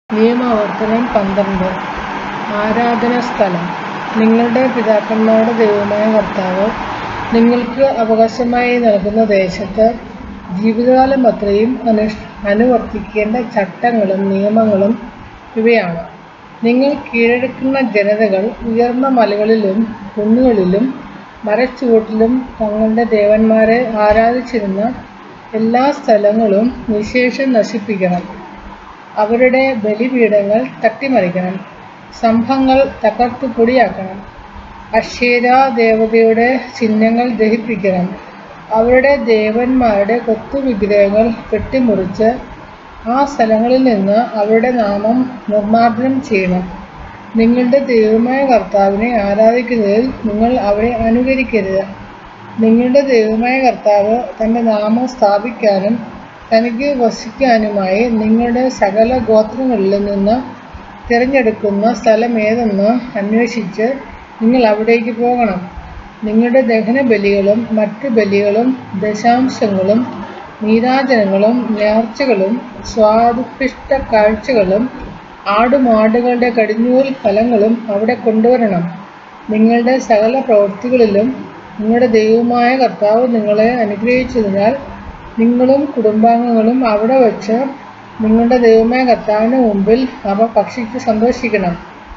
നിയമാവർത്തനം പന്ത്രണ്ട് ആരാധനാസ്ഥലം നിങ്ങളുടെ പിതാക്കന്മാരുടെ ദൈവമായ കർത്താവ് നിങ്ങൾക്ക് അവകാശമായി നൽകുന്ന ദേശത്ത് ജീവിതകാലമത്രയും അനുഷ് അനുവർത്തിക്കേണ്ട ചട്ടങ്ങളും നിയമങ്ങളും ഇവയാണ് നിങ്ങൾ കീഴടക്കുന്ന ജനതകൾ ഉയർന്ന മലകളിലും കുന്നുകളിലും മരച്ചുവട്ടിലും തങ്ങളുടെ ദേവന്മാരെ ആരാധിച്ചിരുന്ന എല്ലാ സ്ഥലങ്ങളും നിശേഷം നശിപ്പിക്കണം അവരുടെ ബലിപീഠങ്ങൾ തട്ടിമറിക്കണം സ്തംഭങ്ങൾ തകർത്ത് പൊടിയാക്കണം അക്ഷേര ദേവതയുടെ ചിഹ്നങ്ങൾ ദഹിപ്പിക്കണം അവരുടെ ദേവന്മാരുടെ കൊത്തുവിഗ്രഹങ്ങൾ വെട്ടിമുറിച്ച് ആ സ്ഥലങ്ങളിൽ നിന്ന് അവരുടെ നാമം നിർമ്മാർജ്ജനം ചെയ്യണം നിങ്ങളുടെ ദൈവമായ കർത്താവിനെ ആരാധിക്കുന്നതിൽ നിങ്ങൾ അവരെ അനുകരിക്കരുത് നിങ്ങളുടെ ദൈവമായ കർത്താവ് തൻ്റെ നാമം സ്ഥാപിക്കാനും തനിക്ക് വസിക്കാനുമായി നിങ്ങളുടെ സകല ഗോത്രങ്ങളിൽ നിന്ന് തിരഞ്ഞെടുക്കുന്ന സ്ഥലമേതെന്ന് അന്വേഷിച്ച് നിങ്ങൾ അവിടേക്ക് പോകണം നിങ്ങളുടെ ദഹനബലികളും മറ്റു ബലികളും ദശാംശങ്ങളും നീരാജനങ്ങളും നേർച്ചകളും സ്വാദിഷ്ട കാഴ്ചകളും ആടുമാടുകളുടെ കടിഞ്ഞൂൽ ഫലങ്ങളും അവിടെ കൊണ്ടുവരണം നിങ്ങളുടെ സകല പ്രവൃത്തികളിലും നിങ്ങളുടെ ദൈവമായ കർത്താവ് നിങ്ങളെ അനുഗ്രഹിച്ചതിനാൽ നിങ്ങളും കുടുംബാംഗങ്ങളും അവിടെ വച്ച് നിങ്ങളുടെ ദൈവമായ കർത്താവിന് മുമ്പിൽ അവ ഭക്ഷിച്ച് സന്തോഷിക്കണം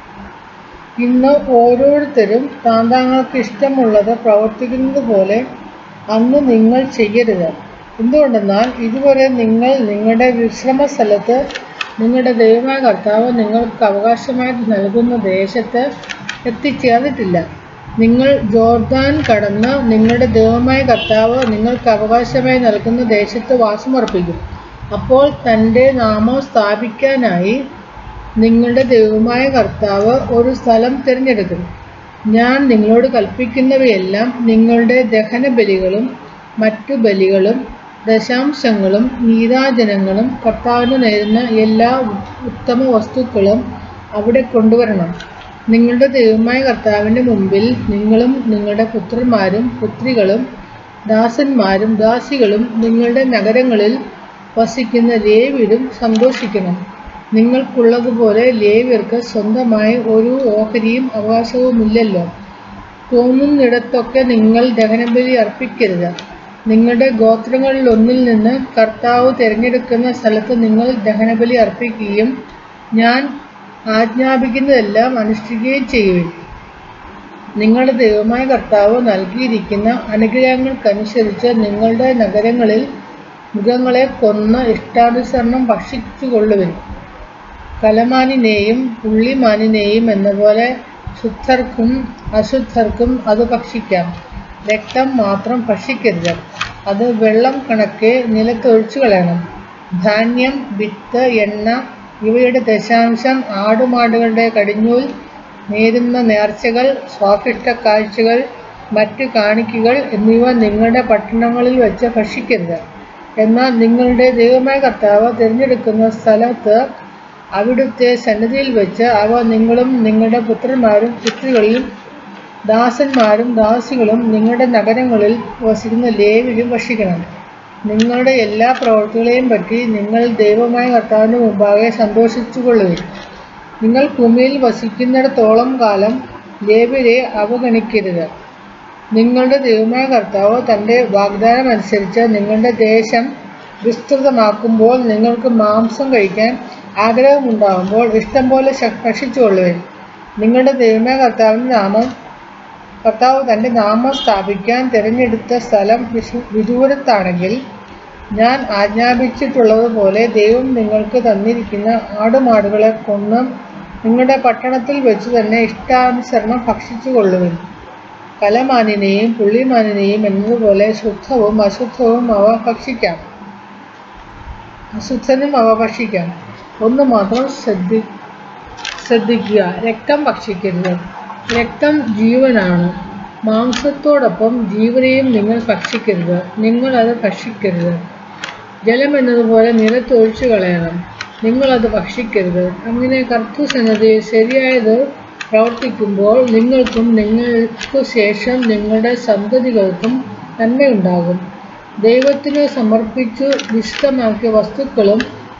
ഇന്ന് ഓരോരുത്തരും താന്താങ്ങൾക്ക് ഇഷ്ടമുള്ളത് പ്രവർത്തിക്കുന്നത് പോലെ അന്ന് നിങ്ങൾ ചെയ്യരുത് എന്തുകൊണ്ടെന്നാൽ ഇതുവരെ നിങ്ങൾ നിങ്ങളുടെ വിശ്രമ സ്ഥലത്ത് നിങ്ങളുടെ ദൈവമായ കർത്താവ് നിങ്ങൾക്ക് അവകാശമായിട്ട് നൽകുന്ന ദേശത്ത് എത്തിച്ചേർന്നിട്ടില്ല നിങ്ങൾ ജോർദാൻ കടന്ന് നിങ്ങളുടെ ദൈവമായ കർത്താവ് നിങ്ങൾക്ക് അവകാശമായി നൽകുന്ന ദേശത്ത് വാസമർപ്പിക്കും അപ്പോൾ തൻ്റെ നാമം സ്ഥാപിക്കാനായി നിങ്ങളുടെ ദൈവമായ കർത്താവ് ഒരു സ്ഥലം തിരഞ്ഞെടുക്കും ഞാൻ നിങ്ങളോട് കൽപ്പിക്കുന്നവയെല്ലാം നിങ്ങളുടെ ദഹന ബലികളും മറ്റു ബലികളും ദശാംശങ്ങളും നീരാജനങ്ങളും കർത്താവിന് നേരുന്ന എല്ലാ ഉത്തമ വസ്തുക്കളും അവിടെ കൊണ്ടുവരണം നിങ്ങളുടെ ദൈവമായ കർത്താവിൻ്റെ മുമ്പിൽ നിങ്ങളും നിങ്ങളുടെ പുത്രന്മാരും പുത്രികളും ദാസന്മാരും ദാസികളും നിങ്ങളുടെ നഗരങ്ങളിൽ വസിക്കുന്ന ലേവ്യരും സന്തോഷിക്കണം നിങ്ങൾക്കുള്ളതുപോലെ ലേവ്യർക്ക് സ്വന്തമായി ഒരു ഓഹരിയും അവകാശവുമില്ലല്ലോ തോന്നുന്നിടത്തൊക്കെ നിങ്ങൾ ദഹനബലി അർപ്പിക്കരുത് നിങ്ങളുടെ ഗോത്രങ്ങളിലൊന്നിൽ നിന്ന് കർത്താവ് തിരഞ്ഞെടുക്കുന്ന സ്ഥലത്ത് നിങ്ങൾ ദഹനബലി അർപ്പിക്കുകയും ഞാൻ ആജ്ഞാപിക്കുന്നതെല്ലാം അനുഷ്ഠിക്കുകയും ചെയ്യുവിൻ നിങ്ങളുടെ ദൈവമായ കർത്താവ് നൽകിയിരിക്കുന്ന അനുഗ്രഹങ്ങൾക്കനുസരിച്ച് നിങ്ങളുടെ നഗരങ്ങളിൽ മൃഗങ്ങളെ കൊന്ന് ഇഷ്ടാനുസരണം ഭക്ഷിച്ചുകൊള്ളുവിൻ കലമാനിനെയും പുള്ളിമാനിനെയും എന്നപോലെ ശുദ്ധർക്കും അശുദ്ധർക്കും അത് ഭക്ഷിക്കാം രക്തം മാത്രം ഭക്ഷിക്കരുത് അത് വെള്ളം കണക്കെ നിലത്തൊഴിച്ചു കളയണം ധാന്യം വിത്ത് എണ്ണ ഇവയുടെ ദശാംശം ആടുമാടുകളുടെ കടിഞ്ഞൂൽ നേരുന്ന നേർച്ചകൾ സ്വാഭിഷ്ട കാഴ്ചകൾ മറ്റു കാണിക്കകൾ എന്നിവ നിങ്ങളുടെ പട്ടണങ്ങളിൽ വെച്ച് ഭക്ഷിക്കരുത് എന്നാൽ നിങ്ങളുടെ ദൈവമായ കർത്താവ് തിരഞ്ഞെടുക്കുന്ന സ്ഥലത്ത് അവിടുത്തെ സന്നിധിയിൽ വെച്ച് അവ നിങ്ങളും നിങ്ങളുടെ പുത്രന്മാരും പുത്രികളിലും ദാസന്മാരും ദാസികളും നിങ്ങളുടെ നഗരങ്ങളിൽ വസിക്കുന്ന ലേവിലും ഭക്ഷിക്കണം നിങ്ങളുടെ എല്ലാ പ്രവൃത്തികളെയും പറ്റി നിങ്ങൾ ദൈവമായ കർത്താവിൻ്റെ മുമ്പാകെ സന്തോഷിച്ചുകൊള്ളുവിൻ നിങ്ങൾ ഭൂമിയിൽ വസിക്കുന്നിടത്തോളം കാലം ലേവ്യരെ അവഗണിക്കരുത് നിങ്ങളുടെ ദൈവമായ കർത്താവ് തൻ്റെ വാഗ്ദാനം അനുസരിച്ച് നിങ്ങളുടെ ദേശം വിസ്തൃതമാക്കുമ്പോൾ നിങ്ങൾക്ക് മാംസം കഴിക്കാൻ ആഗ്രഹമുണ്ടാകുമ്പോൾ ഇഷ്ടം പോലെ ഭക്ഷിച്ചുകൊള്ളുവിൻ നിങ്ങളുടെ ദൈവമായ കർത്താവിൻ്റെ നാമം കർത്താവ് തൻ്റെ നാമം സ്ഥാപിക്കാൻ തിരഞ്ഞെടുത്ത സ്ഥലം വിഷു വിദൂരത്താണെങ്കിൽ ഞാൻ ആജ്ഞാപിച്ചിട്ടുള്ളതുപോലെ ദൈവം നിങ്ങൾക്ക് തന്നിരിക്കുന്ന ആടുമാടുകളെ കൊന്ന് നിങ്ങളുടെ പട്ടണത്തിൽ വെച്ച് തന്നെ ഇഷ്ടാനുസരണം ഭക്ഷിച്ചുകൊള്ളുവിൻ കലമാനിനെയും പുള്ളിമാനിനെയും എന്നതുപോലെ ശുദ്ധവും അശുദ്ധവും അവ ഭക്ഷിക്കാം അശുദ്ധനും അവ ഭക്ഷിക്കാം ഒന്ന് മാത്രം ശ്രദ്ധി ശ്രദ്ധിക്കുക രക്തം ഭക്ഷിക്കരുത് രക്തം ജീവനാണ് മാംസത്തോടൊപ്പം ജീവനെയും നിങ്ങൾ ഭക്ഷിക്കരുത് നിങ്ങൾ അത് ഭക്ഷിക്കരുത് ജലം എന്നതുപോലെ നിലത്തൊഴിച്ചു കളയണം നിങ്ങളത് ഭക്ഷിക്കരുത് അങ്ങനെ കർത്തൃസന്നതയിൽ ശരിയായത് പ്രവർത്തിക്കുമ്പോൾ നിങ്ങൾക്കും നിങ്ങൾക്ക് ശേഷം നിങ്ങളുടെ സന്തതികൾക്കും നന്മയുണ്ടാകും ദൈവത്തിന് സമർപ്പിച്ചു വിശുദ്ധമാക്കിയ വസ്തുക്കളും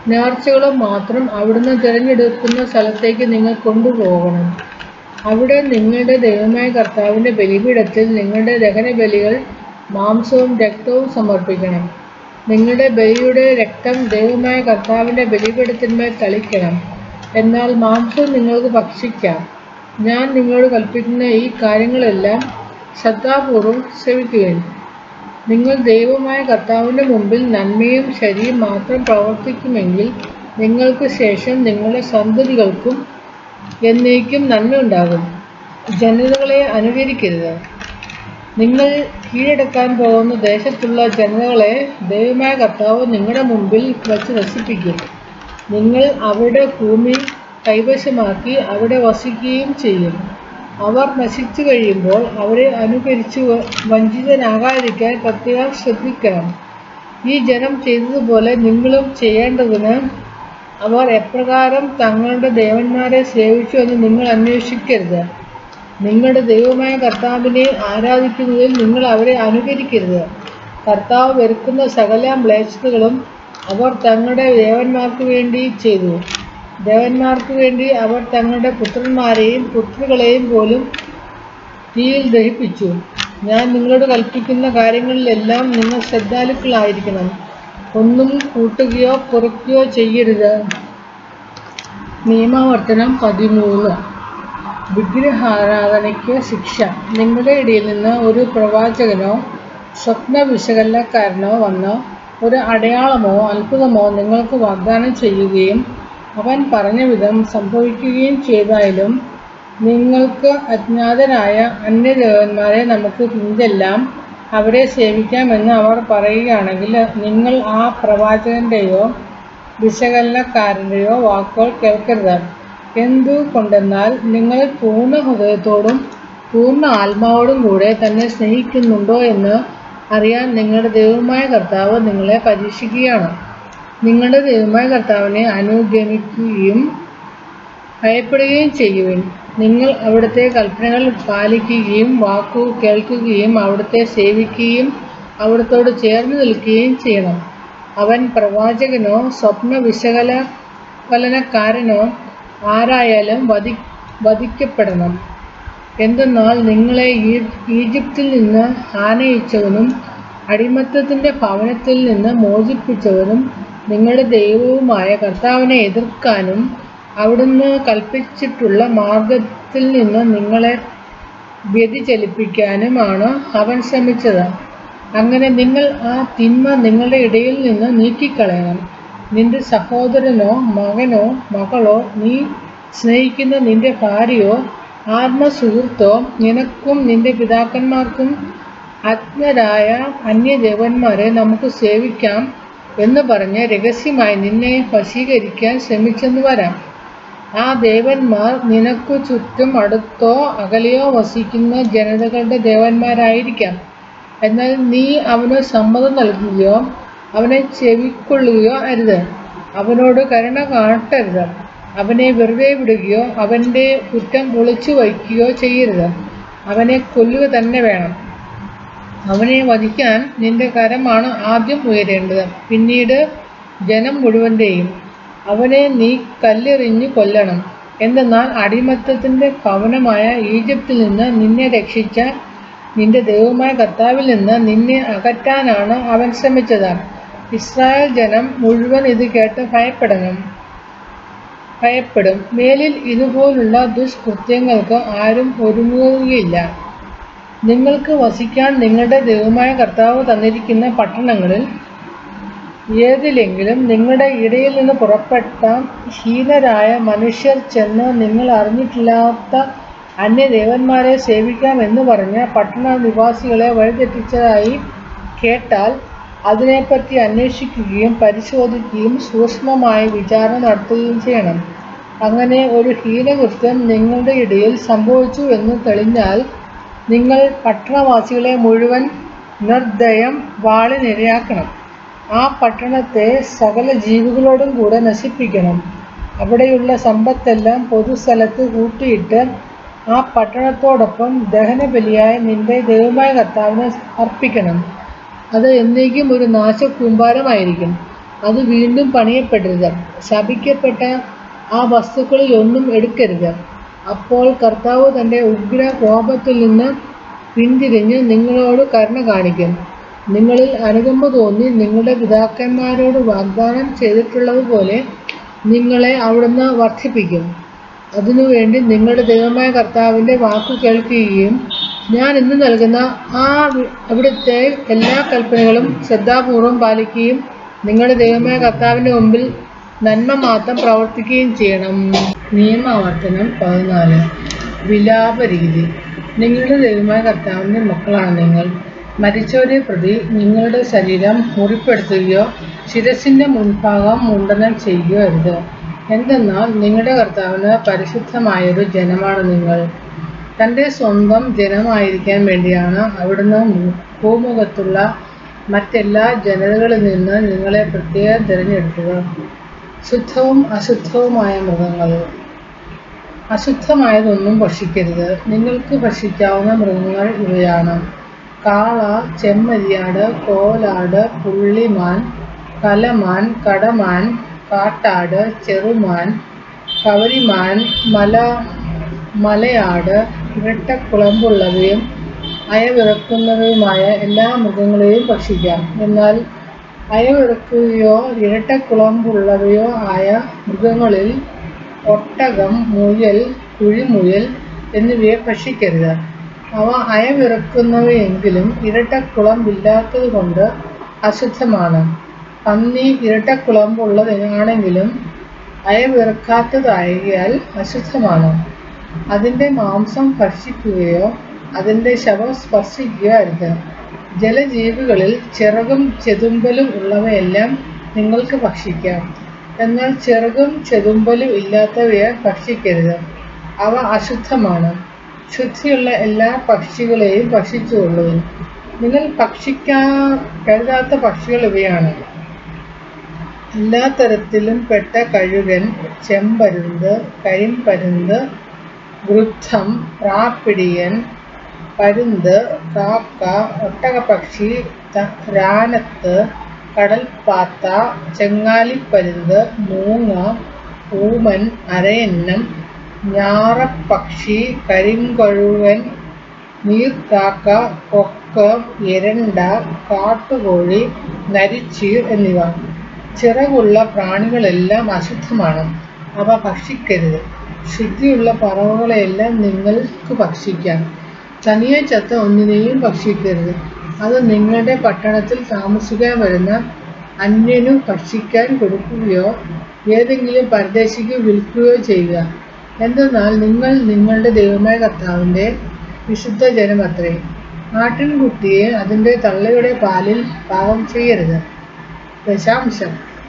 നേർച്ചകളും മാത്രം അവിടുന്ന് തിരഞ്ഞെടുക്കുന്ന സ്ഥലത്തേക്ക് നിങ്ങൾ കൊണ്ടുപോകണം അവിടെ നിങ്ങളുടെ ദൈവമായ കർത്താവിൻ്റെ ബലിപീഠത്തിൽ നിങ്ങളുടെ ദഹനബലികൾ മാംസവും രക്തവും സമർപ്പിക്കണം നിങ്ങളുടെ ബലിയുടെ രക്തം ദൈവമായ കർത്താവിൻ്റെ ബലിപീഠത്തിന്മേൽ തളിക്കണം എന്നാൽ മാംസം നിങ്ങൾക്ക് ഭക്ഷിക്കാം ഞാൻ നിങ്ങളോട് കൽപ്പിക്കുന്ന ഈ കാര്യങ്ങളെല്ലാം ശ്രദ്ധാപൂർവം ശ്രവിക്കുകയും നിങ്ങൾ ദൈവമായ കർത്താവിൻ്റെ മുമ്പിൽ നന്മയും ശരിയും മാത്രം പ്രവർത്തിക്കുമെങ്കിൽ നിങ്ങൾക്ക് ശേഷം നിങ്ങളുടെ സന്തതികൾക്കും എന്നേക്കും നന്മ ഉണ്ടാകും ജനതകളെ അനുകരിക്കരുത് നിങ്ങൾ കീഴടക്കാൻ പോകുന്ന ദേശത്തുള്ള ജനതകളെ ദൈവമായ കർത്താവ് നിങ്ങളുടെ മുമ്പിൽ വച്ച് നശിപ്പിക്കും നിങ്ങൾ അവരുടെ ഭൂമി കൈവശമാക്കി അവിടെ വസിക്കുകയും ചെയ്യും അവർ നശിച്ചു കഴിയുമ്പോൾ അവരെ അനുകരിച്ച് വ- വഞ്ചിതനാകാതിരിക്കാൻ പ്രത്യേകം ശ്രദ്ധിക്കണം ഈ ജനം ചെയ്തതുപോലെ നിങ്ങളും ചെയ്യേണ്ടതിന് അവർ എപ്രകാരം തങ്ങളുടെ ദേവന്മാരെ സേവിച്ചു എന്ന് നിങ്ങൾ അന്വേഷിക്കരുത് നിങ്ങളുടെ ദൈവമായ കർത്താവിനെ ആരാധിക്കുന്നതിൽ നിങ്ങൾ അവരെ അനുകരിക്കരുത് കർത്താവ് വെറുക്കുന്ന സകല മ്ലേച്ഛതകളും അവർ തങ്ങളുടെ ദേവന്മാർക്ക് വേണ്ടി ചെയ്തു ദേവന്മാർക്ക് വേണ്ടി അവർ തങ്ങളുടെ പുത്രന്മാരെയും പുത്രികളെയും പോലും തീയിൽ ദഹിപ്പിച്ചു ഞാൻ നിങ്ങളോട് കൽപ്പിക്കുന്ന കാര്യങ്ങളിലെല്ലാം നിങ്ങൾ ശ്രദ്ധാലുക്കളായിരിക്കണം ഒന്നും കൂട്ടുകയോ കുറയ്ക്കുകയോ ചെയ്യരുത് നിയമാവർത്തനം പതിമൂന്ന് വിഗ്രഹാരാധനയ്ക്ക് ശിക്ഷ നിങ്ങളുടെ ഇടയിൽ നിന്ന് ഒരു പ്രവാചകനോ സ്വപ്ന വിശകലനക്കാരനോ വന്ന് ഒരു അടയാളമോ അത്ഭുതമോ നിങ്ങൾക്ക് വാഗ്ദാനം ചെയ്യുകയും അവൻ പറഞ്ഞ വിധം സംഭവിക്കുകയും ചെയ്താലും നിങ്ങൾക്ക് അജ്ഞാതരായ അന്യദേവന്മാരെ നമുക്ക് പിന്തെല്ലാം അവരെ സേവിക്കാമെന്ന് അവർ പറയുകയാണെങ്കിൽ നിങ്ങൾ ആ പ്രവാചകന്റെയോ വിശകലനക്കാരൻ്റെയോ വാക്കുകൾ കേൾക്കരുത് എന്തുകൊണ്ടെന്നാൽ നിങ്ങൾ പൂർണ്ണ ഹൃദയത്തോടും പൂർണ്ണ ആത്മാവോടും കൂടെ തന്നെ സ്നേഹിക്കുന്നുണ്ടോ എന്ന് അറിയാൻ നിങ്ങളുടെ ദൈവമായ കർത്താവ് നിങ്ങളെ പരീക്ഷിക്കുകയാണ് നിങ്ങളുടെ ദൈവമായ കർത്താവിനെ അനുഗമിക്കുകയും ഭയപ്പെടുകയും ചെയ്യുവിൻ നിങ്ങൾ അവിടുത്തെ കൽപ്പനകൾ പാലിക്കുകയും വാക്കു കേൾക്കുകയും അവിടുത്തെ സേവിക്കുകയും അവിടുത്തോട് ചേർന്ന് നിൽക്കുകയും ചെയ്യണം അവൻ പ്രവാചകനോ സ്വപ്ന വിശകലനക്കാരനോ ആരായാലും വധി വധിക്കപ്പെടണം എന്തെന്നാൽ നിങ്ങളെ ഈ- ഈജിപ്തിൽ നിന്ന് ആനയിച്ചവനും അടിമത്തത്തിൻ്റെ ഭവനത്തിൽ നിന്ന് മോചിപ്പിച്ചവനും നിങ്ങളുടെ ദൈവവുമായ കർത്താവിനെ എതിർക്കാനും അവിടുന്ന് കൽപ്പിച്ചിട്ടുള്ള മാർഗത്തിൽ നിന്ന് നിങ്ങളെ വ്യതിചലിപ്പിക്കാനുമാണ് അവൻ ശ്രമിച്ചത് അങ്ങനെ നിങ്ങൾ ആ തിന്മ നിങ്ങളുടെ ഇടയിൽ നിന്ന് നീക്കിക്കളയണം നിന്റെ സഹോദരനോ മകനോ മകളോ നീ സ്നേഹിക്കുന്ന നിന്റെ ഭാര്യയോ ആത്മസുഹൃത്തോ നിനക്കും നിന്റെ പിതാക്കന്മാർക്കും അജ്ഞരായ അന്യദേവന്മാരെ നമുക്ക് സേവിക്കാം എന്ന് പറഞ്ഞ് രഹസ്യമായി നിന്നെ വശീകരിക്കാൻ ശ്രമിച്ചെന്ന് വരാം ആ ദേവന്മാർ നിനക്കു ചുറ്റും അടുത്തോ അകലെയോ വസിക്കുന്ന ജനതകളുടെ ദേവന്മാരായിരിക്കാം എന്നാൽ നീ അവന് സമ്മതം നൽകുകയോ അവനെ ചെവിക്കൊള്ളുകയോ അരുത് അവനോട് കരുണ കാട്ടരുത് അവനെ വെറുതെ വിടുകയോ അവൻ്റെ കുറ്റം ഒളിച്ചു വയ്ക്കുകയോ ചെയ്യരുത് അവനെ കൊല്ലുക തന്നെ വേണം അവനെ വധിക്കാൻ നിന്റെ കരമാണ് ആദ്യം ഉയരേണ്ടത് പിന്നീട് ജനം മുഴുവൻ്റെയും അവനെ നീ കല്ലെറിഞ്ഞു കൊല്ലണം എന്തെന്നാൽ അടിമത്തത്തിൻ്റെ ഭവനമായ ഈജിപ്തിൽ നിന്ന് നിന്നെ രക്ഷിച്ച നിന്റെ ദൈവമായ കർത്താവിൽ നിന്ന് നിന്നെ അകറ്റാനാണ് അവൻ ശ്രമിച്ചത് ഇസ്രായേൽ ജനം മുഴുവൻ ഇത് കേട്ട് ഭയപ്പെടണം ഭയപ്പെടും മേലിൽ ഇതുപോലുള്ള ദുഷ്കൃത്യങ്ങൾക്ക് ആരും ഒരുങ്ങുകയില്ല നിങ്ങൾക്ക് വസിക്കാൻ നിങ്ങളുടെ ദൈവമായ കർത്താവ് തന്നിരിക്കുന്ന പട്ടണങ്ങളിൽ ഏതിലെങ്കിലും നിങ്ങളുടെ ഇടയിൽ നിന്ന് പുറപ്പെട്ട ഹീനരായ മനുഷ്യർ ചെന്ന് നിങ്ങൾ അറിഞ്ഞിട്ടില്ലാത്ത അന്യദേവന്മാരെ സേവിക്കാം എന്ന് പറഞ്ഞ് പട്ടണ നിവാസികളെ വഴിതെറ്റിച്ചതായി കേട്ടാൽ അതിനെപ്പറ്റി അന്വേഷിക്കുകയും പരിശോധിക്കുകയും സൂക്ഷ്മമായി വിചാരണ നടത്തുകയും ചെയ്യണം അങ്ങനെ ഒരു ഹീനകൃത്യം നിങ്ങളുടെ ഇടയിൽ സംഭവിച്ചു എന്ന് തെളിഞ്ഞാൽ നിങ്ങൾ പട്ടണവാസികളെ മുഴുവൻ നിർദ്ദയം വാളിനിരയാക്കണം ആ പട്ടണത്തെ സകല ജീവികളോടും കൂടെ നശിപ്പിക്കണം അവിടെയുള്ള സമ്പത്തെല്ലാം പൊതുസ്ഥലത്ത് കൂട്ടിയിട്ട് ആ പട്ടണത്തോടൊപ്പം ദഹനബലിയായി നിന്റെ ദൈവമായ കർത്താവിന് അർപ്പിക്കണം അത് എന്നേക്കും ഒരു നാശകൂമ്പാരമായിരിക്കും അത് വീണ്ടും പണിയപ്പെടരുത് ശപിക്കപ്പെട്ട ആ വസ്തുക്കളിൽ ഒന്നും എടുക്കരുത് അപ്പോൾ കർത്താവ് തൻ്റെ ഉഗ്ര കോപത്തിൽ നിന്ന് പിന്തിരിഞ്ഞ് നിങ്ങളോട് കരുണ കാണിക്കും നിങ്ങളിൽ അനുകമ്പ തോന്നി നിങ്ങളുടെ പിതാക്കന്മാരോട് വാഗ്ദാനം ചെയ്തിട്ടുള്ളതുപോലെ നിങ്ങളെ അവിടുന്ന് വർദ്ധിപ്പിക്കും അതിനുവേണ്ടി നിങ്ങളുടെ ദൈവമായ കർത്താവിൻ്റെ വാക്കു കേൾക്കുകയും ഞാൻ ഇന്ന് നൽകുന്ന ആ വി- അവിടുത്തെ എല്ലാ കൽപ്പനകളും ശ്രദ്ധാപൂർവം പാലിക്കുകയും നിങ്ങളുടെ ദൈവമായ കർത്താവിൻ്റെ മുമ്പിൽ നന്മ മാത്രം പ്രവർത്തിക്കുകയും ചെയ്യണം നിയമാവർത്തനം പതിനാല് വിലാപ രീതി നിങ്ങളുടെ ദൈവമായ കർത്താവിൻ്റെ മക്കളാണ് നിങ്ങൾ മരിച്ചവരെ പ്രതി നിങ്ങളുടെ ശരീരം മുറിപ്പെടുത്തുകയോ ശിരസിൻ്റെ മുൻഭാഗം മുണ്ടനം ചെയ്യുകയോ അരുത് എന്തെന്നാൽ നിങ്ങളുടെ കർത്താവിന് പരിശുദ്ധമായൊരു ജനമാണ് നിങ്ങൾ തൻ്റെ സ്വന്തം ജനമായിരിക്കാൻ വേണ്ടിയാണ് അവിടുന്ന് ഭൂമുഖത്തുള്ള മറ്റെല്ലാ ജനതകളിൽ നിന്ന് നിങ്ങളെ പ്രത്യേകം തിരഞ്ഞെടുക്കുക ശുദ്ധവും അശുദ്ധവുമായ മൃഗങ്ങൾ അശുദ്ധമായതൊന്നും ഭക്ഷിക്കരുത് നിങ്ങൾക്ക് ഭക്ഷിക്കാവുന്ന മൃഗങ്ങൾ ഇവയാണ് കാള ചെമ്മരിയാട് കോലാട് പുള്ളിമാൻ കലമാൻ കടമാൻ കാട്ടാട് ചെറുമാൻ കവരിമാൻ മല മലയാട് ഇരട്ടക്കുളമ്പുള്ളവയും അയവിറക്കുന്നവയുമായ എല്ലാ മൃഗങ്ങളെയും ഭക്ഷിക്കാം എന്നാൽ അയവിറക്കുകയോ ഇരട്ടക്കുളമ്പുള്ളവയോ ആയ മൃഗങ്ങളിൽ ഒട്ടകം മുയൽ കുഴിമുയൽ എന്നിവയെ ഭക്ഷിക്കരുത് അവ അയവിറക്കുന്നവയെങ്കിലും ഇരട്ടക്കുളമ്പില്ലാത്തത് കൊണ്ട് അശുദ്ധമാണ് പന്നി ഇരട്ടക്കുളമ്പുള്ളതാണെങ്കിലും അയവിറക്കാത്തതായാൽ അശുദ്ധമാണ് അതിൻ്റെ മാംസം ഭക്ഷിക്കുകയോ അതിൻ്റെ ശവം സ്പർശിക്കുകയോ അരുത് ജലജീവികളിൽ ചിറകും ചെതുമ്പലും ഉള്ളവയെല്ലാം നിങ്ങൾക്ക് ഭക്ഷിക്കാം എന്നാൽ ചിറകും ചെതുമ്പലും ഇല്ലാത്തവയെ ഭക്ഷിക്കരുത് അവ അശുദ്ധമാണ് ശുദ്ധിയുള്ള എല്ലാ പക്ഷികളെയും ഭക്ഷിച്ചുകൊള്ളുവിൻ നിങ്ങൾ ഭക്ഷിക്കാൻ കരുതാത്ത പക്ഷികൾ ഇവയാണ് എല്ലാ തരത്തിലും പെട്ട കഴുകൻ ചെമ്പരുന്ത് കരിമ്പരുന്ത് വൃദ്ധം പ്രാപ്പിടിയൻ പരുന്ത് കാക്ക ഒട്ടകപ്പക്ഷി ത- രാനത്ത് കടൽപ്പാത്ത ചെങ്ങാലിപ്പരുന്ത് മൂങ്ങ ഊമൻ അരയന്നം ഞാറപ്പക്ഷി കരിങ്കഴുകൻ നീർക്കാക്ക കൊക്ക് എരണ്ട കാട്ടുകോഴി നരിച്ചീർ എന്നിവ ചിറകുള്ള പ്രാണികളെല്ലാം അശുദ്ധമാണ് അവ ഭക്ഷിക്കരുത് ശുദ്ധിയുള്ള പറവകളെയെല്ലാം നിങ്ങൾക്ക് ഭക്ഷിക്കാം തനിയെ ചത്ത ഒന്നിനെയും ഭക്ഷിക്കരുത് അത് നിങ്ങളുടെ പട്ടണത്തിൽ താമസിക്കാൻ വരുന്ന അന്യനു ഭക്ഷിക്കാൻ കൊടുക്കുകയോ ഏതെങ്കിലും പരദേശിക്ക് വിൽക്കുകയോ ചെയ്യുക എന്തെന്നാൽ നിങ്ങൾ നിങ്ങളുടെ ദൈവമായ കർത്താവിൻ്റെ വിശുദ്ധ ജനമത്രേ ആട്ടിൻകുട്ടിയെ അതിൻ്റെ തള്ളയുടെ പാലിൽ പാകം ചെയ്യരുത് ദശാംശം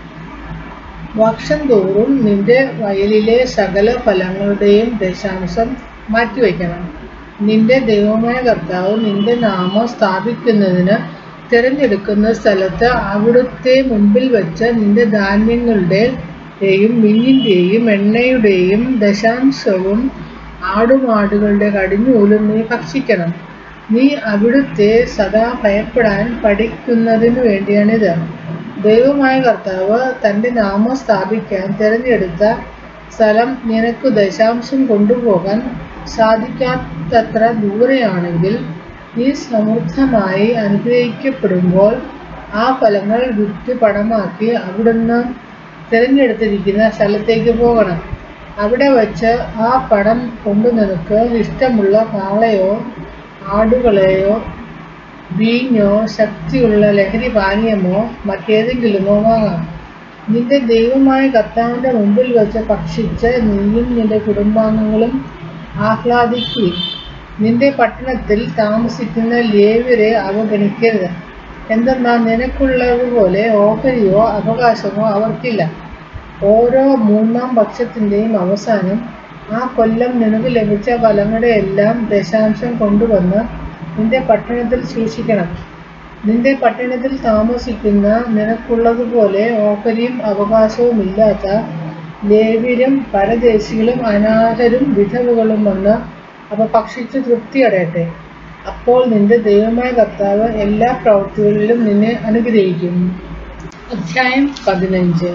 വർഷം തോറും നിന്റെ വയലിലെ സകല ഫലങ്ങളുടെയും ദശാംശം മാറ്റിവെക്കണം നിന്റെ ദൈവമായ കർത്താവ് നിന്റെ നാമം സ്ഥാപിക്കുന്നതിന് തിരഞ്ഞെടുക്കുന്ന സ്ഥലത്ത് അവിടുത്തെ മുൻപിൽ വെച്ച് നിന്റെ ധാന്യങ്ങളുടെയും മീനിൻ്റെയും എണ്ണയുടെയും ദശാംശവും ആടുമാടുകളുടെ കടിഞ്ഞൂലും നീ ഭക്ഷിക്കണം നീ അവിടുത്തെ സദാ ഭയപ്പെടാൻ പഠിക്കുന്നതിനു വേണ്ടിയാണിത് ദൈവമായ കർത്താവ് തൻ്റെ നാമം സ്ഥാപിക്കാൻ തിരഞ്ഞെടുത്ത സ്ഥലം നിനക്ക് ദശാംശം കൊണ്ടുപോകാൻ സാധിക്കാത്തത്ര ദൂരെയാണെങ്കിൽ നീ സമൃദ്ധമായി അനുഗ്രഹിക്കപ്പെടുമ്പോൾ ആ ഫലങ്ങൾ വിറ്റ് പണമാക്കി അവിടുന്ന് തിരഞ്ഞെടുത്തിരിക്കുന്ന സ്ഥലത്തേക്ക് പോകണം അവിടെ വച്ച് ആ പണം കൊണ്ട് നിനക്ക് ഇഷ്ടമുള്ള കാളയോ ആടുകളെയോ വീഞ്ഞോ ശക്തിയുള്ള ലഹരി പാനീയമോ മറ്റേതെങ്കിലുമോ വാങ്ങാം നിന്റെ ദൈവമായ കർത്താവിൻ്റെ മുമ്പിൽ വെച്ച് ഭക്ഷിച്ച് നീയും നിന്റെ കുടുംബാംഗങ്ങളും ആഹ്ലാദിക്കുകയും നിന്റെ പട്ടണത്തിൽ താമസിക്കുന്ന ലേവ്യരെ അവഗണിക്കരുത് എന്തെന്നാൽ നിനക്കുള്ളതുപോലെ ഓഹരിയോ അവകാശമോ അവർക്കില്ല ഓരോ മൂന്നാം പക്ഷത്തിൻ്റെയും അവസാനം ആ കൊല്ലം നിനക്ക് ലഭിച്ച ഫലങ്ങളുടെ എല്ലാം ദശാംശം കൊണ്ടുവന്ന് നിന്റെ പട്ടണത്തിൽ സൂക്ഷിക്കണം നിന്റെ പട്ടണത്തിൽ താമസിക്കുന്ന നിനക്കുള്ളതുപോലെ ഓഹരിയും അവകാശവും ഇല്ലാത്ത ലേവ്യരും പരദേശികളും അനാഥരും വിധവകളും വന്ന് അവ ഭക്ഷിച്ച് തൃപ്തിയടയട്ടെ അപ്പോൾ നിന്റെ ദൈവമായ കർത്താവ് എല്ലാ പ്രവൃത്തികളിലും നിന്നെ അനുഗ്രഹിക്കും അധ്യായം പതിനഞ്ച്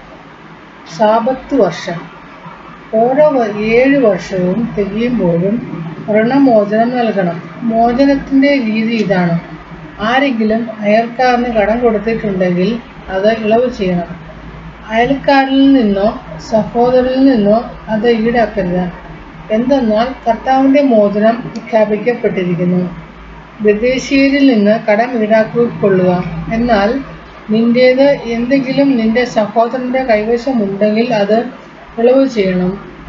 സാപത്ത് വർഷം ഓരോ വ- ഏഴ് വർഷവും തികയുമ്പോഴും ഋണമോചനം നൽകണം മോചനത്തിന്റെ രീതി ഇതാണ് ആരെങ്കിലും അയൽക്കാരന് കടം കൊടുത്തിട്ടുണ്ടെങ്കിൽ അത് ഇളവ് ചെയ്യണം അയൽക്കാരിൽ നിന്നോ സഹോദരനിൽ നിന്നോ അത് ഈടാക്കരുത് എന്തെന്നാൽ കർത്താവിന്റെ മോചനം പ്രഖ്യാപിക്കപ്പെട്ടിരിക്കുന്നു വിദേശീയരിൽ നിന്ന് കടം ഈടാക്കിക്കൊള്ളുക എന്നാൽ നിന്റേത് എന്തെങ്കിലും നിന്റെ സഹോദരന്റെ കൈവശമുണ്ടെങ്കിൽ അത് ഇളവ് ചെയ്യണം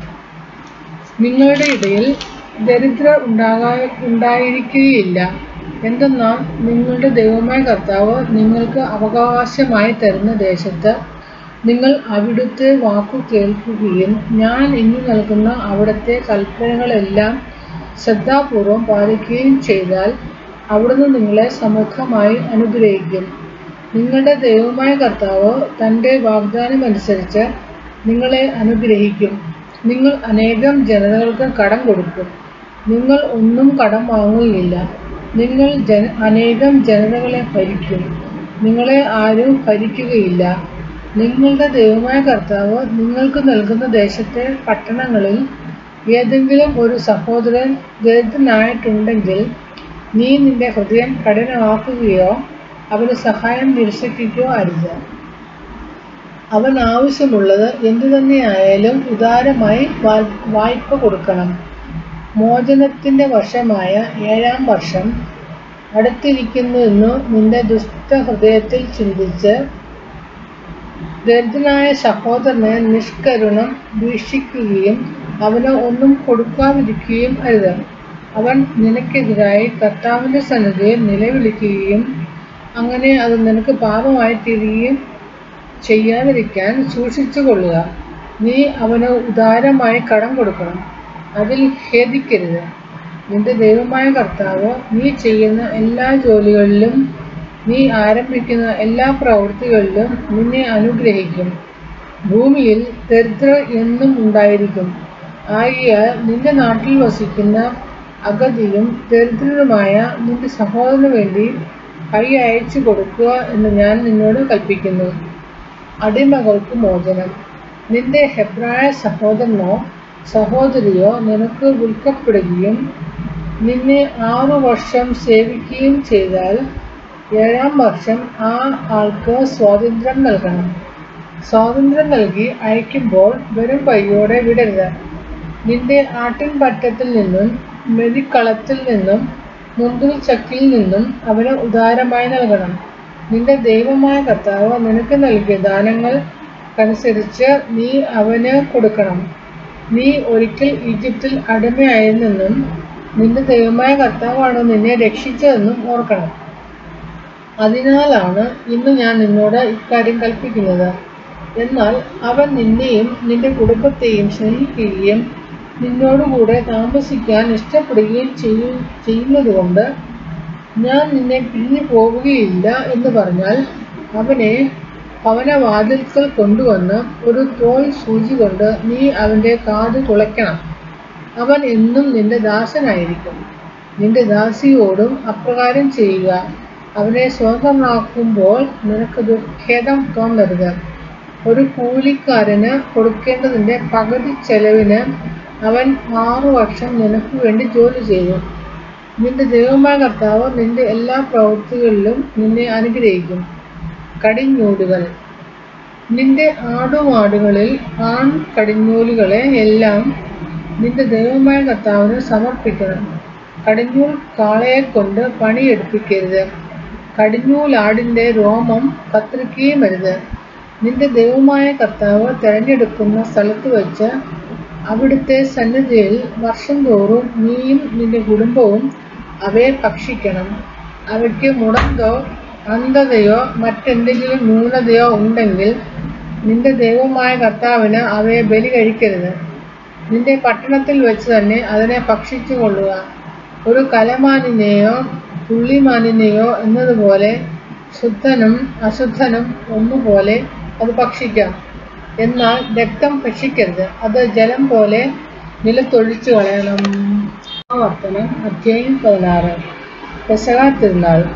നിങ്ങളുടെ ഇടയിൽ ദരിദ്രർ ഉണ്ടാകാ ഉണ്ടായിരിക്കുകയില്ല എന്തെന്നാൽ നിങ്ങളുടെ ദൈവമായ കർത്താവ് നിങ്ങൾക്ക് അവകാശമായി തരുന്ന ദേശത്ത് നിങ്ങൾ അവിടുത്തെ വാക്കു കേൾക്കുകയും ഞാൻ ഇന്ന് നൽകുന്ന അവിടുത്തെ കൽപ്പനകളെല്ലാം ശ്രദ്ധാപൂർവം പാലിക്കുകയും ചെയ്താൽ അവിടുന്ന് നിങ്ങളെ സമൃദ്ധമായി അനുഗ്രഹിക്കും നിങ്ങളുടെ ദൈവമായ കർത്താവ് തൻ്റെ വാഗ്ദാനമനുസരിച്ച് നിങ്ങളെ അനുഗ്രഹിക്കും നിങ്ങൾ അനേകം ജനതകൾക്ക് കടം കൊടുക്കും നിങ്ങൾ ഒന്നും കടം വാങ്ങുകയില്ല നിങ്ങൾ ജന അനേകം ജനതകളെ ഭരിക്കും നിങ്ങളെ ആരും ഭരിക്കുകയില്ല നിങ്ങളുടെ ദൈവമായ കർത്താവ് നിങ്ങൾക്ക് നൽകുന്ന ദേശത്തെ പട്ടണങ്ങളിൽ ഏതെങ്കിലും ഒരു സഹോദരൻ ദരിദ്രനായിട്ടുണ്ടെങ്കിൽ നീ നിന്റെ ഹൃദയം കഠിനമാക്കുകയോ അവന് സഹായം നിരസിക്കുകയോ അരുത് അവൻ ആവശ്യമുള്ളത് എന്തു തന്നെയായാലും ഉദാരമായി വാ- വായ്പ കൊടുക്കണം മോചനത്തിന്റെ വർഷമായ ഏഴാം വർഷം അടുത്തിരിക്കുന്നുവെന്നു നിന്റെ ദുഷ്ടഹൃദയത്തിൽ ചിന്തിച്ച് ദരിദ്രനായ സഹോദരനെ നിഷ്കരുണം വീക്ഷിക്കുകയും അവന് ഒന്നും കൊടുക്കാതിരിക്കുകയും അരുത് അവൻ നിനക്കെതിരായി കർത്താവിന്റെ സന്നിധിയിൽ നിലവിളിക്കുകയും അങ്ങനെ അത് നിനക്ക് പാപമായി തീരുകയും ചെയ്യാതിരിക്കാൻ സൂക്ഷിച്ചു കൊള്ളുക നീ അവന് ഉദാരമായി കടം കൊടുക്കണം അതിൽ ഖേദിക്കരുത് നിന്റെ ദൈവമായ കർത്താവ് നീ ചെയ്യുന്ന എല്ലാ ജോലികളിലും നീ ആരംഭിക്കുന്ന എല്ലാ പ്രവൃത്തികളിലും നിന്നെ അനുഗ്രഹിക്കും ഭൂമിയിൽ ദരിദ്രർ എന്നും ഉണ്ടായിരിക്കും ആകിയാൽ നിന്റെ നാട്ടിൽ വസിക്കുന്ന അഗതിയും ദരിദ്രരുമായ നിന്റെ സഹോദരന് വേണ്ടി കൈ അയച്ചു കൊടുക്കുക എന്ന് ഞാൻ നിന്നോട് കൽപ്പിക്കുന്നു അടിമകൾക്ക് മോചനം നിന്റെ ഹെബ്രായ സഹോദരനോ സഹോദരിയോ നിനക്ക് വിൽക്കപ്പെടുകയും നിന്നെ ആറു വർഷം സേവിക്കുകയും ചെയ്താൽ ഏഴാം വർഷം ആ ആൾക്ക് സ്വാതന്ത്ര്യം നൽകണം സ്വാതന്ത്ര്യം നൽകി അയക്കുമ്പോൾ വെറും കൈയോടെ വിടരുത് നിന്റെ ആട്ടിൻപറ്റത്തിൽ നിന്നും മെതിക്കളത്തിൽ നിന്നും മുന്തിൽ ചക്കിൽ നിന്നും അവന് ഉദാരമായി നൽകണം നിന്റെ ദൈവമായ കർത്താവ് നിനക്ക് നൽകിയ ദാനങ്ങൾക്കനുസരിച്ച് നീ അവന് കൊടുക്കണം നീ ഒരിക്കൽ ഈജിപ്തിൽ അടിമയായിരുന്നെന്നും നിന്റെ ദൈവമായ കർത്താവാണ് നിന്നെ രക്ഷിച്ചതെന്നും ഓർക്കണം അതിനാലാണ് ഇന്ന് ഞാൻ നിന്നോട് ഇക്കാര്യം കൽപ്പിക്കുന്നത് എന്നാൽ അവൻ നിന്നെയും നിന്റെ കുടുംബത്തെയും സ്നേഹിക്കുകയും നിന്നോടുകൂടെ താമസിക്കാൻ ഇഷ്ടപ്പെടുകയും ചെയ്യും ചെയ്യുന്നതുകൊണ്ട് ഞാൻ നിന്നെ പിരിഞ്ഞു പോവുകയില്ല എന്ന് പറഞ്ഞാൽ അവനെ ഭവനവാതിൽക്കൽ കൊണ്ടുവന്ന് ഒരു തോൽ സൂചി കൊണ്ട് നീ അവന്റെ കാത് തുളയ്ക്കണം അവൻ എന്നും നിന്റെ ദാസനായിരിക്കും നിന്റെ ദാസിയോടും അപ്രകാരം ചെയ്യുക അവനെ സ്വതന്ത്രമാക്കുമ്പോൾ നിനക്ക് ദുഃഖേദം തോന്നരുത് ഒരു കൂലിക്കാരന് കൊടുക്കേണ്ടതിന്റെ പകുതി ചെലവിന് അവൻ ആറു വർഷം നിനക്ക് വേണ്ടി ജോലി ചെയ്തു നിന്റെ ദൈവമായ കർത്താവ് നിന്റെ എല്ലാ പ്രവൃത്തികളിലും നിന്നെ അനുഗ്രഹിക്കും കടിഞ്ഞൂടുകൾ നിന്റെ ആടുമാടുകളിൽ ആൺ കടിഞ്ഞൂലുകളെ എല്ലാം നിന്റെ ദൈവമായ കർത്താവിന് സമർപ്പിക്കണം കടിഞ്ഞൂൽ കാളയെ കൊണ്ട് പണിയെടുപ്പിക്കരുത് കടിഞ്ഞൂലാടിന്റെ രോമം കത്തിരിക്കുകയും അരുത് നിന്റെ ദൈവമായ കർത്താവ് തിരഞ്ഞെടുക്കുന്ന സ്ഥലത്ത് വെച്ച് അവിടുത്തെ സന്നിധിയിൽ വർഷം തോറും നീയും നിന്റെ കുടുംബവും അവയെ ഭക്ഷിക്കണം അവയ്ക്ക് മുടന്തോ അന്ധതയോ മറ്റെന്തെങ്കിലും ന്യൂനതയോ ഉണ്ടെങ്കിൽ നിന്റെ ദൈവമായ കർത്താവിന് അവയെ ബലി കഴിക്കരുത് നിന്റെ പട്ടണത്തിൽ വെച്ച് തന്നെ അതിനെ ഭക്ഷിച്ചു കൊള്ളുക ഒരു കലമാനിനെയോ പുള്ളിമാനിനെയോ എന്നതുപോലെ ശുദ്ധനും അശുദ്ധനും ഒന്നുപോലെ അത് ഭക്ഷിക്കാം എന്നാൽ രക്തം ഭക്ഷിക്കരുത് അത് ജലം പോലെ നിലത്തൊഴിച്ചു കളയണം ആവർത്തനം അധ്യായം പതിനാറ് പെസഹ തിരുനാൾ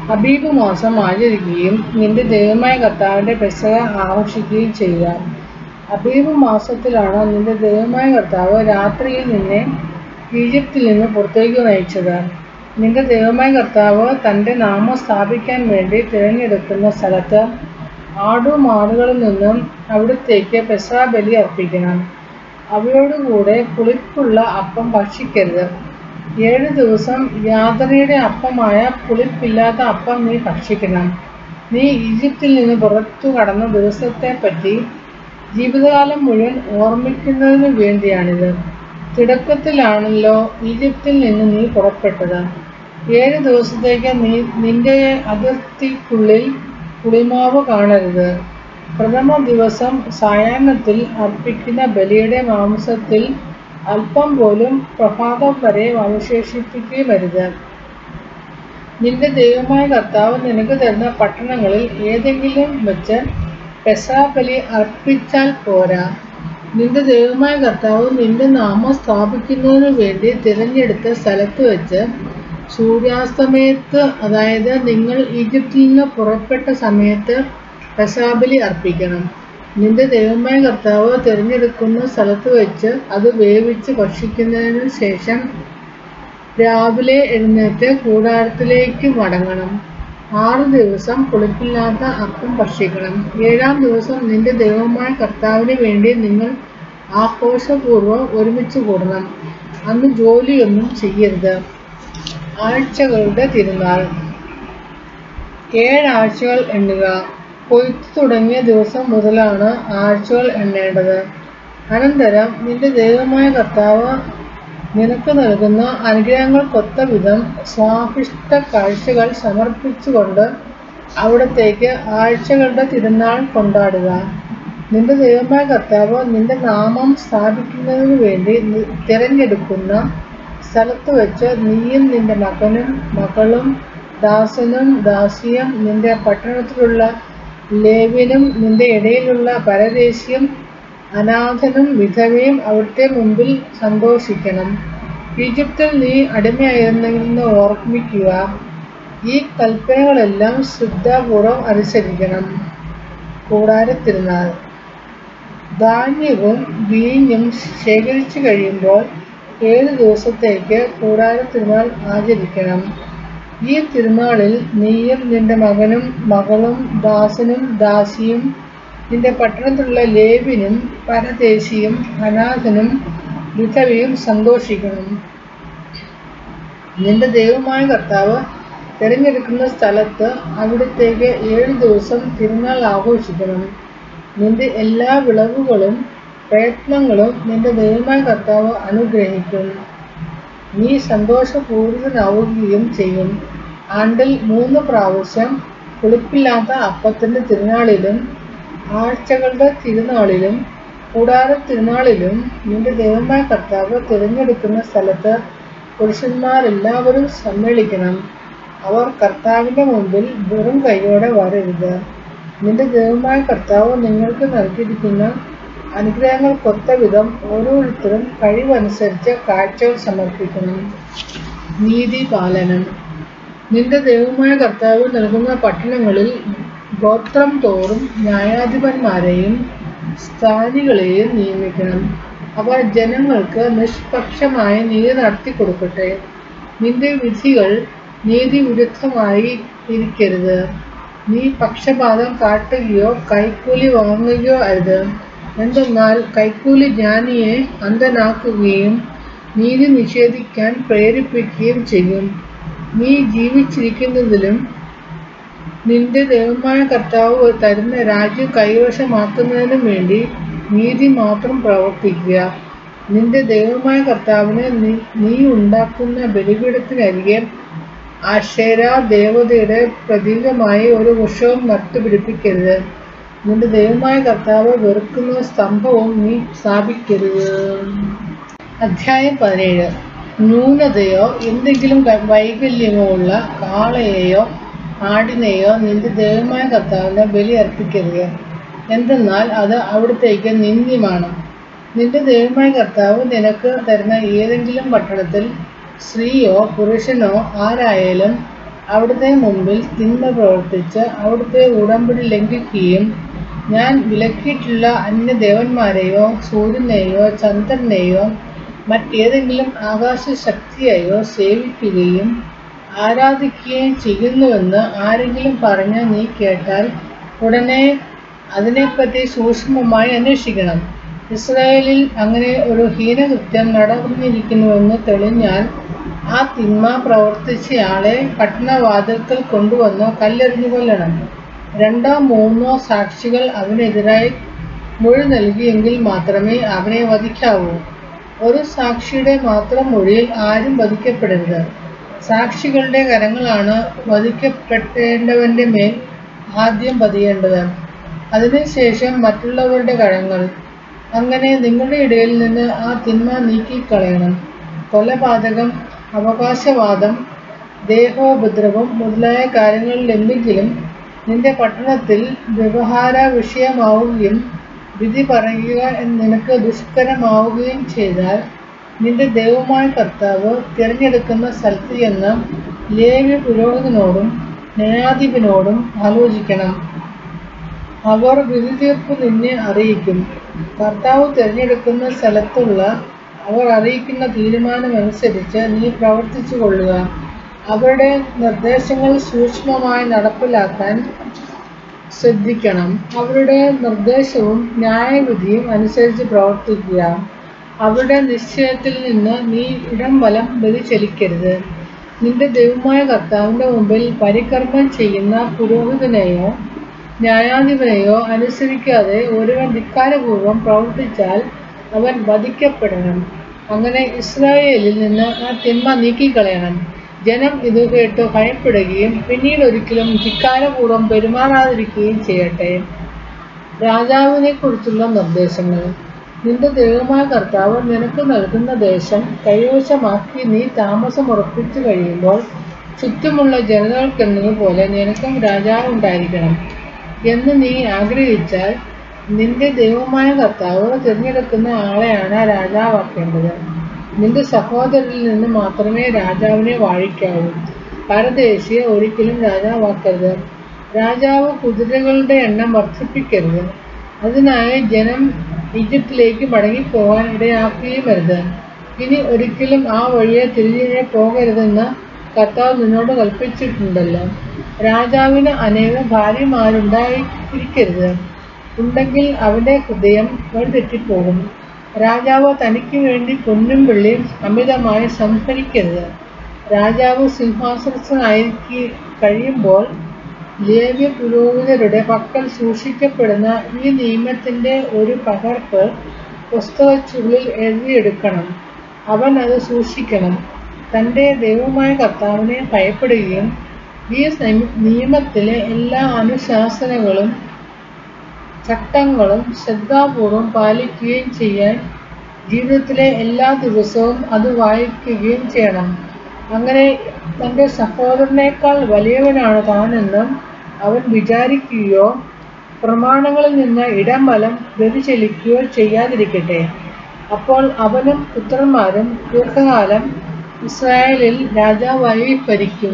അബീബ് മാസം ആചരിക്കുകയും നിന്റെ ദൈവമായ കർത്താവിന്റെ പെസക ആഘോഷിക്കുകയും ചെയ്യുക അബീബ് മാസത്തിലാണ് നിന്റെ ദൈവമായ കർത്താവ് രാത്രിയിൽ നിന്നെ ഈജിപ്തിൽ നിന്ന് പുറത്തേക്ക് നയിച്ചത് നിന്റെ ദൈവമായ കർത്താവ് തന്റെ നാമം സ്ഥാപിക്കാൻ വേണ്ടി തിരഞ്ഞെടുക്കുന്ന സ്ഥലത്ത് ആടും ആടുകളിൽ നിന്നും അവിടത്തേക്ക് പെസാബലി അർപ്പിക്കണം അവയോടുകൂടെ പുളിപ്പുള്ള അപ്പം ഭക്ഷിക്കരുത് ഏഴ് ദിവസം യാതനയുടെ അപ്പമായ പുളിപ്പില്ലാത്ത അപ്പം നീ ഭക്ഷിക്കണം നീ ഈജിപ്തിൽ നിന്ന് പുറത്തു കടന്ന ദിവസത്തെപ്പറ്റി ജീവിതകാലം മുഴുവൻ ഓർമ്മിക്കുന്നതിന് വേണ്ടിയാണിത് തുടക്കത്തിലാണല്ലോ ഈജിപ്തിൽ നിന്ന് നീ പുറപ്പെട്ടത് ഏഴ് ദിവസത്തേക്ക് നീ നിന്റെ അതിർത്തിക്കുള്ളിൽ പുളിമാവ് കാണരുത് പ്രഥമ ദിവസം സായാഹ്നത്തിൽ അർപ്പിക്കുന്ന ബലിയുടെ മാംസത്തിൽ അല്പം പോലും പ്രഭാതം വരെ അവശേഷിപ്പിക്കുകയുമരുത് നിന്റെ ദൈവമായ കർത്താവ് നിനക്ക് തരുന്ന പട്ടണങ്ങളിൽ ഏതെങ്കിലും വെച്ച് പെസാബലി അർപ്പിച്ചാൽ പോരാ നിന്റെ ദൈവമായ കർത്താവ് നിന്റെ നാമം സ്ഥാപിക്കുന്നതിനു വേണ്ടി തിരഞ്ഞെടുത്ത സ്ഥലത്ത് വെച്ച് സൂര്യാസ്തമയത്ത് അതായത് നിങ്ങൾ ഈജിപ്തിൽ നിന്ന് പുറപ്പെട്ട സമയത്ത് പെസാബലി അർപ്പിക്കണം നിന്റെ ദൈവമായ കർത്താവ് തിരഞ്ഞെടുക്കുന്ന സ്ഥലത്ത് വെച്ച് അത് വേവിച്ച് ഭക്ഷിക്കുന്നതിന് ശേഷം രാവിലെ എഴുന്നേറ്റ് കൂടാരത്തിലേക്ക് മടങ്ങണം ആറ് ദിവസം പുളിപ്പില്ലാത്ത അപ്പം ഭക്ഷിക്കണം ഏഴാം ദിവസം നിന്റെ ദൈവമായ കർത്താവിന് വേണ്ടി നിങ്ങൾ ആഘോഷപൂർവ്വം ഒരുമിച്ച് കൂടണം അന്ന് ജോലിയൊന്നും ചെയ്യരുത് ആഴ്ചകളുടെ തിരുനാൾ ഏഴാഴ്ചകൾ എണ്ണുക കൊയ്ത്ത് തുടങ്ങിയ ദിവസം മുതലാണ് ആഴ്ചകൾ എണ്ണേണ്ടത് അനന്തരം നിന്റെ ദൈവമായ കർത്താവ് നിനക്ക് നൽകുന്ന അനുഗ്രഹങ്ങൾക്കൊത്ത വിധം സ്വാഭിഷ്ട കാഴ്ചകൾ സമർപ്പിച്ചുകൊണ്ട് അവിടത്തേക്ക് ആഴ്ചകളുടെ തിരുനാൾ കൊണ്ടാടുക നിന്റെ ദൈവമായ കർത്താവ് നിന്റെ നാമം സ്ഥാപിക്കുന്നതിന് വേണ്ടി നി- തിരഞ്ഞെടുക്കുന്ന സ്ഥലത്ത് വെച്ച് നീയും നിന്റെ മകനും മകളും ദാസനും ദാസിയും നിന്റെ പട്ടണത്തിലുള്ള ലേവ്യനും നിന്റെ ഇടയിലുള്ള പരദേശിയും അനാഥനും വിധവയും അവിടുത്തെ മുമ്പിൽ സന്തോഷിക്കണം ഈജിപ്തിൽ നീ അടിമയായിരുന്നെന്ന് ഓർമ്മിക്കുക ഈ കൽപ്പനകളെല്ലാം ശ്രദ്ധാപൂർവം അനുസരിക്കണം കൂടാരത്തിരുന്നാൾ ധാന്യവും വീഞ്ഞും ശേഖരിച്ചു കഴിയുമ്പോൾ ഏഴ് ദിവസത്തേക്ക് കൂടാരത്തിരുന്നാൾ ആചരിക്കണം ഈ തിരുനാളിൽ നീയും നിന്റെ മകനും മകളും ദാസനും ദാസിയും നിന്റെ പട്ടണത്തിലുള്ള ലേവിനും പരദേശിയും അനാഥനും വിധവയും സന്തോഷിക്കണം നിന്റെ ദൈവമായ കർത്താവ് തിരഞ്ഞെടുക്കുന്ന സ്ഥലത്ത് അവിടത്തേക്ക് ഏഴ് ദിവസം തിരുനാൾ ആഘോഷിക്കണം നിന്റെ എല്ലാ വിളവുകളും പ്രയത്നങ്ങളും നിന്റെ ദൈവമായ കർത്താവ് അനുഗ്രഹിക്കും നീ സന്തോഷപൂരിതനാവുകയും ചെയ്യും ആണ്ടിൽ മൂന്ന് പ്രാവശ്യം പുളിപ്പില്ലാത്ത അപ്പത്തിൻ്റെ തിരുനാളിലും ആഴ്ചകളുടെ തിരുനാളിലും കൂടാര തിരുനാളിലും നിന്റെ ദൈവമായ കർത്താവ് തിരഞ്ഞെടുക്കുന്ന സ്ഥലത്ത് പുരുഷന്മാരെല്ലാവരും സമ്മേളിക്കണം അവർ കർത്താവിൻ്റെ മുമ്പിൽ വെറും കൈയോടെ വരരുത് നിന്റെ ദൈവമായ കർത്താവ് നിങ്ങൾക്ക് നൽകിയിരിക്കുന്ന അനുഗ്രഹങ്ങൾക്കൊത്ത വിധം ഓരോരുത്തരും കഴിവനുസരിച്ച് കാഴ്ചകൾ സമർപ്പിക്കണം നീതി പാലനം നിന്റെ ദൈവമായ കർത്താവ് നൽകുന്ന പട്ടണങ്ങളിൽ ഗോത്രം തോറും ന്യായാധിപന്മാരെയും സ്ഥാനികളെയും നിയമിക്കണം അവർ ജനങ്ങൾക്ക് നിഷ്പക്ഷമായ നീതി നടത്തി കൊടുക്കട്ടെ നിന്റെ വിധികൾ നീതിവിരുദ്ധമായി ഇരിക്കരുത് നീ പക്ഷപാതം കാട്ടുകയോ കൈക്കൂലി വാങ്ങുകയോ അരുത് എന്തെന്നാൽ കൈക്കൂലി ജ്ഞാനിയെ അന്ധനാക്കുകയും നീതി നിഷേധിക്കാൻ പ്രേരിപ്പിക്കുകയും ചെയ്യും നീ ജീവിച്ചിരിക്കുന്നതിലും നിന്റെ ദൈവമായ കർത്താവ് തരുന്ന രാജ്യം കൈവശമാക്കുന്നതിനും വേണ്ടി നീതി മാത്രം പ്രവർത്തിക്കുക നിന്റെ ദൈവമായ കർത്താവിന് നീ നീ ഉണ്ടാക്കുന്ന ബലിപീഠത്തിനരികെ ആശേര ദേവതയുടെ പ്രതീകമായി ഒരു വൃക്ഷവും നട്ടുപിടിപ്പിക്കരുത് നിന്റെ ദൈവമായ കർത്താവ് വെറുക്കുന്ന സ്തംഭവും നീ സ്ഥാപിക്കരുത് അധ്യായം പതിനേഴ് ന്യൂനതയോ എന്തെങ്കിലും ക- വൈകല്യമോ ഉള്ള കാളയെയോ ആടിനെയോ നിന്റെ ദൈവമായ കർത്താവിന് ബലി അർപ്പിക്കരുത് എന്തെന്നാൽ അത് അവിടത്തേക്ക് നിന്ദ്യമാണ് നിന്റെ ദൈവമായ കർത്താവ് നിനക്ക് തരുന്ന ഏതെങ്കിലും പട്ടണത്തിൽ സ്ത്രീയോ പുരുഷനോ ആരായാലും അവിടുത്തെ മുമ്പിൽ തിന്മ പ്രവർത്തിച്ച് അവിടുത്തെ ഉടമ്പടി ലംഘിക്കുകയും ഞാൻ വിലക്കിയിട്ടുള്ള അന്യദേവന്മാരെയോ സൂര്യനെയോ ചന്ദ്രനെയോ മറ്റേതെങ്കിലും ആകാശ ശക്തിയെയോ സേവിക്കുകയും ആരാധിക്കുകയും ചെയ്യുന്നുവെന്ന് ആരെങ്കിലും പറഞ്ഞ് നീ കേട്ടാൽ ഉടനെ അതിനെപ്പറ്റി സൂക്ഷ്മമായി അന്വേഷിക്കണം ഇസ്രായേലിൽ അങ്ങനെ ഒരു ഹീനകൃത്യം നടന്നിരിക്കുന്നുവെന്ന് തെളിഞ്ഞാൽ ആ തിന്മ പ്രവർത്തിച്ചയാളെ പട്ടണവാതിൽക്കൽ കൊണ്ടുവന്ന് കല്ലെറിഞ്ഞു കൊല്ലണം രണ്ടോ മൂന്നോ സാക്ഷികൾ അവനെതിരായി മൊഴി നൽകിയെങ്കിൽ മാത്രമേ അവനെ വധിക്കാവൂ ഒരു സാക്ഷിയുടെ മാത്രം മൊഴിയിൽ ആരും വധിക്കപ്പെടരുത് സാക്ഷികളുടെ കരങ്ങളാണ് വധിക്കപ്പെട്ടേണ്ടവന്റെ മേൽ ആദ്യം പതിയേണ്ടത് അതിനുശേഷം മറ്റുള്ളവരുടെ കരങ്ങൾ അങ്ങനെ നിങ്ങളുടെ ഇടയിൽ നിന്ന് ആ തിന്മ നീക്കിക്കളയണം കൊലപാതകം അവകാശവാദം ദേഹോപദ്രവം മുതലായ കാര്യങ്ങളിൽ എന്തെങ്കിലും നിന്റെ പട്ടണത്തിൽ വ്യവഹാര വിഷയമാവുകയും വിധി പറയുക നിനക്ക് ദുഷ്കരമാവുകയും ചെയ്താൽ നിന്റെ ദൈവമായ കർത്താവ് തിരഞ്ഞെടുക്കുന്ന സ്ഥലത്ത് ചെന്ന് ലേവ്യ പുരോഹിതനോടും ന്യായാധിപനോടും ആലോചിക്കണം അവർ വിധി തീർപ്പ് നിന്നെ അറിയിക്കും കർത്താവ് തിരഞ്ഞെടുക്കുന്ന സ്ഥലത്തുള്ള അവർ അറിയിക്കുന്ന തീരുമാനമനുസരിച്ച് നീ പ്രവർത്തിച്ചു കൊള്ളുക അവരുടെ നിർദ്ദേശങ്ങൾ സൂക്ഷ്മമായി നടപ്പിലാക്കാൻ ശ്രദ്ധിക്കണം അവരുടെ നിർദ്ദേശവും ന്യായവിധിയും അനുസരിച്ച് പ്രവർത്തിക്കുക അവരുടെ നിശ്ചയത്തിൽ നിന്ന് നീ ഇടം വലം വ്യതിചലിക്കരുത് നിന്റെ ദൈവമായ കർത്താവിൻ്റെ മുമ്പിൽ പരികർമ്മം ചെയ്യുന്ന പുരോഹിതനെയോ ന്യായാധിപനെയോ അനുസരിക്കാതെ ഒരുവൻ ധിക്കാരപൂർവം പ്രവർത്തിച്ചാൽ അവൻ വധിക്കപ്പെടണം അങ്ങനെ ഇസ്രായേലിൽ നിന്ന് ആ തിന്മ നീക്കിക്കളയണം ജനം ഇത് കേട്ട് ഭയപ്പെടുകയും പിന്നീട് ഒരിക്കലും ധിക്കാരപൂർവ്വം പെരുമാറാതിരിക്കുകയും ചെയ്യട്ടെ രാജാവിനെ കുറിച്ചുള്ള നിർദ്ദേശങ്ങൾ നിന്റെ ദൈവമായ കർത്താവ് നിനക്ക് നൽകുന്ന ദേശം കൈവശമാക്കി നീ താമസം ഉറപ്പിച്ചു കഴിയുമ്പോൾ ചുറ്റുമുള്ള ജനതകൾക്കെന്നതുപോലെ നിനക്കും രാജാവ് ഉണ്ടായിരിക്കണം എന്ന് നീ ആഗ്രഹിച്ചാൽ നിന്റെ ദൈവമായ കർത്താവ് തിരഞ്ഞെടുക്കുന്ന ആളെയാണ് രാജാവാക്കേണ്ടത് നിന്റെ സഹോദരനിൽ നിന്ന് മാത്രമേ രാജാവിനെ വാഴിക്കാവൂ പരദേശിയെ ഒരിക്കലും രാജാവാക്കരുത് രാജാവ് കുതിരകളുടെ എണ്ണം വർദ്ധിപ്പിക്കരുത് അതിനായി ജനം ഈജിപ്തിലേക്ക് മടങ്ങിപ്പോകാൻ ഇടയാക്കുകയും വരുത് ഇനി ഒരിക്കലും ആ വഴിയെ തിരിഞ്ഞേ പോകരുതെന്ന് കർത്താവ് നിന്നോട് കൽപ്പിച്ചിട്ടുണ്ടല്ലോ രാജാവിന് അനേകം ഭാര്യമാരുണ്ടായിരിക്കരുത് ഉണ്ടെങ്കിൽ അവന്റെ ഹൃദയം വഴിതെറ്റിപ്പോകും രാജാവ് തനിക്ക് വേണ്ടി പൊന്നും വെള്ളിയും അമിതമായി സംഭരിക്കരുത് രാജാവ് സിംഹാസനസ്ഥനായി കഴിയുമ്പോൾ ലേവ്യ പുരോഹിതരുടെ പക്കൽ സൂക്ഷിക്കപ്പെടുന്ന ഈ നിയമത്തിന്റെ ഒരു പകർപ്പ് പുസ്തകച്ചുള്ളിൽ എഴുതിയെടുക്കണം അവൻ അത് സൂക്ഷിക്കണം തൻ്റെ ദൈവമായ കർത്താവിനെ ഭയപ്പെടുകയും ഈ നിയമത്തിലെ എല്ലാ അനുശാസനകളും ചട്ടങ്ങളും ശ്രദ്ധാപൂർവം പാലിക്കുകയും ചെയ്യാൻ ജീവിതത്തിലെ എല്ലാ ദിവസവും അത് വായിക്കുകയും ചെയ്യണം അങ്ങനെ തൻ്റെ സഹോദരനേക്കാൾ വലിയവനാണ് താനെന്നും അവൻ വിചാരിക്കുകയോ പ്രമാണങ്ങളിൽ നിന്ന് ഇടം വലം വ്യതിചലിക്കുകയോ ചെയ്യാതിരിക്കട്ടെ അപ്പോൾ അവനും പുത്രന്മാരും ദീർഘകാലം ഇസ്രായേലിൽ രാജാവായി ഭരിക്കും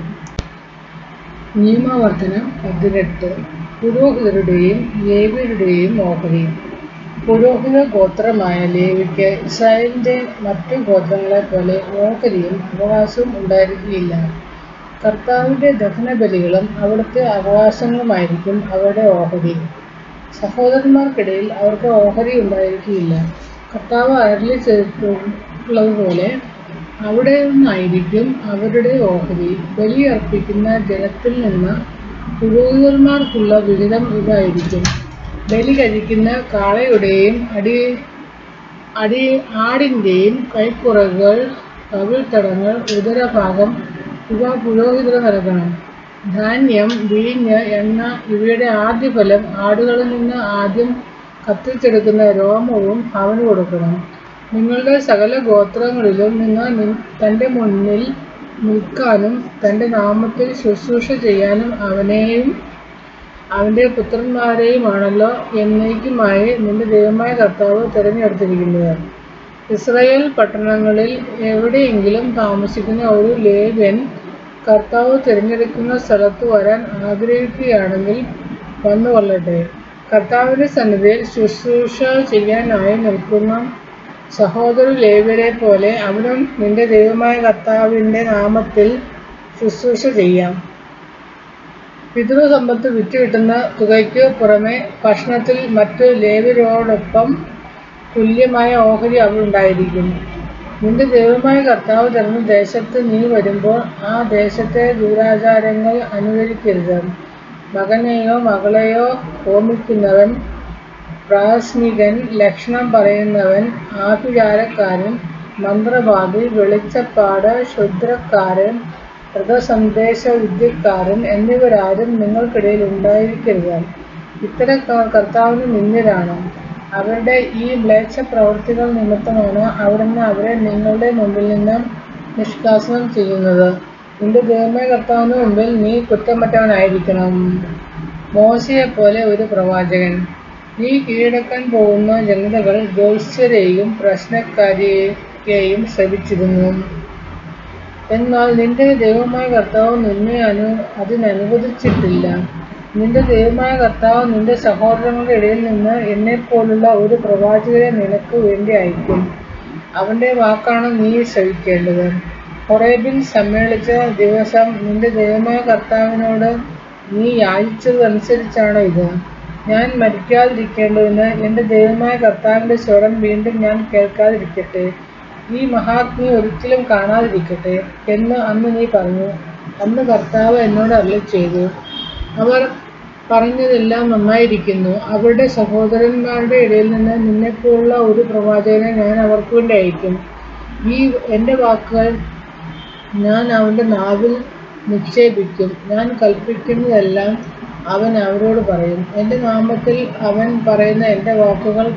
നിയമവർദ്ധനം പതിനെട്ട് പുരോഹിതരുടെയും ലേവിയരുടെയും ഓഹരി പുരോഹിത ഗോത്രമായ ലേവിക്ക് ഇസ്രായേലിന്റെ മറ്റു ഗോത്രങ്ങളെ പോലെ ഓഹരിയും അവകാശവും ഉണ്ടായിരിക്കുകയില്ല കർത്താവിന്റെ ദഹനബലികളും അവിടുത്തെ അവകാശങ്ങളുമായിരിക്കും അവരുടെ ഓഹരി സഹോദരന്മാർക്കിടയിൽ അവർക്ക് ഓഹരി ഉണ്ടായിരിക്കുകയില്ല കർത്താവ് അരളി ചെയ്തിട്ടുള്ളതുപോലെ അവിടെ നിന്നായിരിക്കും അവരുടെ ഓഹരി ബലിയർപ്പിക്കുന്ന ജനത്തിൽ നിന്ന് പുരോഹിതന്മാർക്കുള്ള വിഹിതം ഇതായിരിക്കും ബലി കഴിക്കുന്ന കാളയുടെയും അടി അടി ആടിൻ്റെയും കൈക്കുറകൾ കവിൾത്തടങ്ങൾ ഉദരഭാഗം ഇവ പുരോഹിതർ നൽകണം ധാന്യം വീഞ്ഞ് എണ്ണ ഇവയുടെ ആദ്യ ഫലം ആടുകളിൽ നിന്ന് ആദ്യം കത്തിച്ചെടുക്കുന്ന രോമവും അവന് കൊടുക്കണം നിങ്ങളുടെ സകല ഗോത്രങ്ങളിലും നിന്ന് തൻ്റെ മുന്നിൽ നിൽക്കാനും തൻ്റെ നാമത്തിൽ ശുശ്രൂഷ ചെയ്യാനും അവനെയും അവൻ്റെ പുത്രന്മാരെയുമാണല്ലോ എന്നേക്കുമായി നിന്റെ ദൈവമായ കർത്താവ് തിരഞ്ഞെടുത്തിരിക്കുന്നത് ഇസ്രായേൽ പട്ടണങ്ങളിൽ എവിടെയെങ്കിലും താമസിക്കുന്ന ഒരു ലേവ്യൻ കർത്താവ് തിരഞ്ഞെടുക്കുന്ന സ്ഥലത്ത് വരാൻ ആഗ്രഹിക്കുകയാണെങ്കിൽ വന്നുകൊള്ളട്ടെ കർത്താവിന്റെ സന്നിധിയിൽ ശുശ്രൂഷ ചെയ്യാനായി നിൽക്കുന്ന സഹോദര ലേവ്യരെ പോലെ അവനും നിന്റെ ദൈവമായ കർത്താവിന്റെ നാമത്തിൽ ശുശ്രൂഷ ചെയ്യാം പിതൃസമ്പത്ത് വിറ്റ് കിട്ടുന്ന തുകയ്ക്ക് പുറമെ ഭക്ഷണത്തിൽ മറ്റു ലേവ്യരോടൊപ്പം തുല്യമായ ഓഹരി അവളുണ്ടായിരിക്കും നിന്റെ ദൈവമായ കർത്താവ് തരുന്ന ദേശത്ത് നീ വരുമ്പോൾ ആ ദേശത്തെ ദൂരാചാരങ്ങൾ അനുകരിക്കരുത് മകനെയോ മകളെയോ ഹോമിക്കുന്നവൻ പ്രാസ്നികൻ ലക്ഷണം പറയുന്നവൻ ആഭിചാരക്കാരൻ മന്ത്രവാദി വെളിച്ചപ്പാട് ക്ഷുദ്രക്കാരൻ വ്രതസന്ദേശ വിദ്യക്കാരൻ എന്നിവരാരും നിങ്ങൾക്കിടയിൽ ഉണ്ടായിരിക്കരുത് ഇത്തരക്കാർ കർത്താവിന് നിന്ദ്യരാണ് അവരുടെ ഈ മ്ലേച്ഛ പ്രവൃത്തികൾ നിമിത്തമാണ് അവിടുന്ന് അവരെ നിങ്ങളുടെ മുമ്പിൽ നിന്ന് നിഷ്കാസനം ചെയ്യുന്നത് നിന്റെ ദൈവമായ കർത്താവിന് മുമ്പിൽ നീ കുറ്റമറ്റവനായിരിക്കണം മോശയെപ്പോലെ ഒരു പ്രവാചകൻ നീ കീഴടക്കാൻ പോകുന്ന ജനതകൾ ജ്യോത്സ്യരെയും പ്രശ്നക്കാരെയും ശ്രമിച്ചിരുന്നു എന്നാൽ നിന്റെ ദൈവമായ കർത്താവ് നിന്നെ അനു അതിനനുവദിച്ചിട്ടില്ല നിന്റെ ദൈവമായ കർത്താവ് നിന്റെ സഹോദരങ്ങളുടെ ഇടയിൽ നിന്ന് എന്നെപ്പോലുള്ള ഒരു പ്രവാചകരെ നിനക്ക് വേണ്ടി അയക്കും അവന്റെ വാക്കാണ് നീ ശ്രവിക്കേണ്ടത് ഹൊറേബിൽ സമ്മേളിച്ച ദിവസം നിന്റെ ദൈവമായ കർത്താവിനോട് നീ യാചിച്ചതനുസരിച്ചാണ് ഇത് ഞാൻ മരിക്കാതിരിക്കേണ്ടതിന് എൻ്റെ ദൈവമായ കർത്താവിൻ്റെ സ്വരം വീണ്ടും ഞാൻ കേൾക്കാതിരിക്കട്ടെ ഈ മഹാത്മി ഒരിക്കലും കാണാതിരിക്കട്ടെ എന്ന് അന്ന് നീ പറഞ്ഞു അന്ന് കർത്താവ് എന്നോട് അരുളി ചെയ്തു അവർ പറഞ്ഞതെല്ലാം നന്നായിരിക്കുന്നു അവരുടെ സഹോദരന്മാരുടെ ഇടയിൽ നിന്ന് നിന്നെപ്പോലുള്ള ഒരു പ്രവാചകനെ ഞാൻ അവർക്ക് വേണ്ടി അയക്കും ഈ എൻ്റെ വാക്കുകൾ ഞാൻ അവൻ്റെ നാവിൽ നിക്ഷേപിക്കും ഞാൻ കൽപ്പിക്കുന്നതെല്ലാം അവൻ അവരോട് പറയും എൻ്റെ നാമത്തിൽ അവൻ പറയുന്ന എൻ്റെ വാക്കുകൾ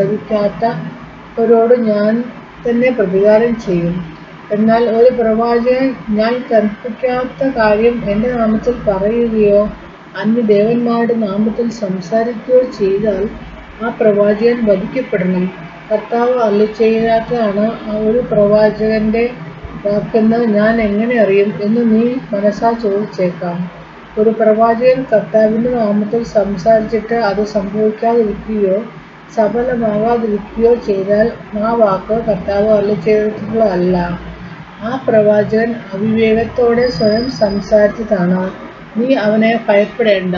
ശ്രവിക്കാത്തവരോട് ഞാൻ തന്നെ പ്രതികാരം ചെയ്യും എന്നാൽ ഒരു പ്രവാചകൻ ഞാൻ കൽപ്പിക്കാത്ത കാര്യം എൻ്റെ നാമത്തിൽ പറയുകയോ അന്യ ദേവന്മാരുടെ നാമത്തിൽ സംസാരിക്കുകയോ ചെയ്താൽ ആ പ്രവാചകൻ വധിക്കപ്പെടണം കർത്താവ് അല്ല ചെയ്യാത്തതാണ് ആ ഒരു പ്രവാചകന്റെ വാക്കെന്ന് ഞാൻ എങ്ങനെ അറിയും എന്ന് നീ മനസ്സാ ചോദിച്ചേക്കാം ഒരു പ്രവാചകൻ കർത്താവിൻ്റെ നാമത്തിൽ സംസാരിച്ചിട്ട് അത് സംഭവിക്കാതിരിക്കുകയോ സഫലമാകാതിരിക്കുകയോ ചെയ്താൽ ആ വാക്ക് കർത്താവ് അല്ല ചെയ്തിട്ടുള്ളതല്ല ആ പ്രവാചകൻ അവിവേകത്തോടെ സ്വയം സംസാരിച്ചതാണ് നീ അവനെ ഭയപ്പെടേണ്ട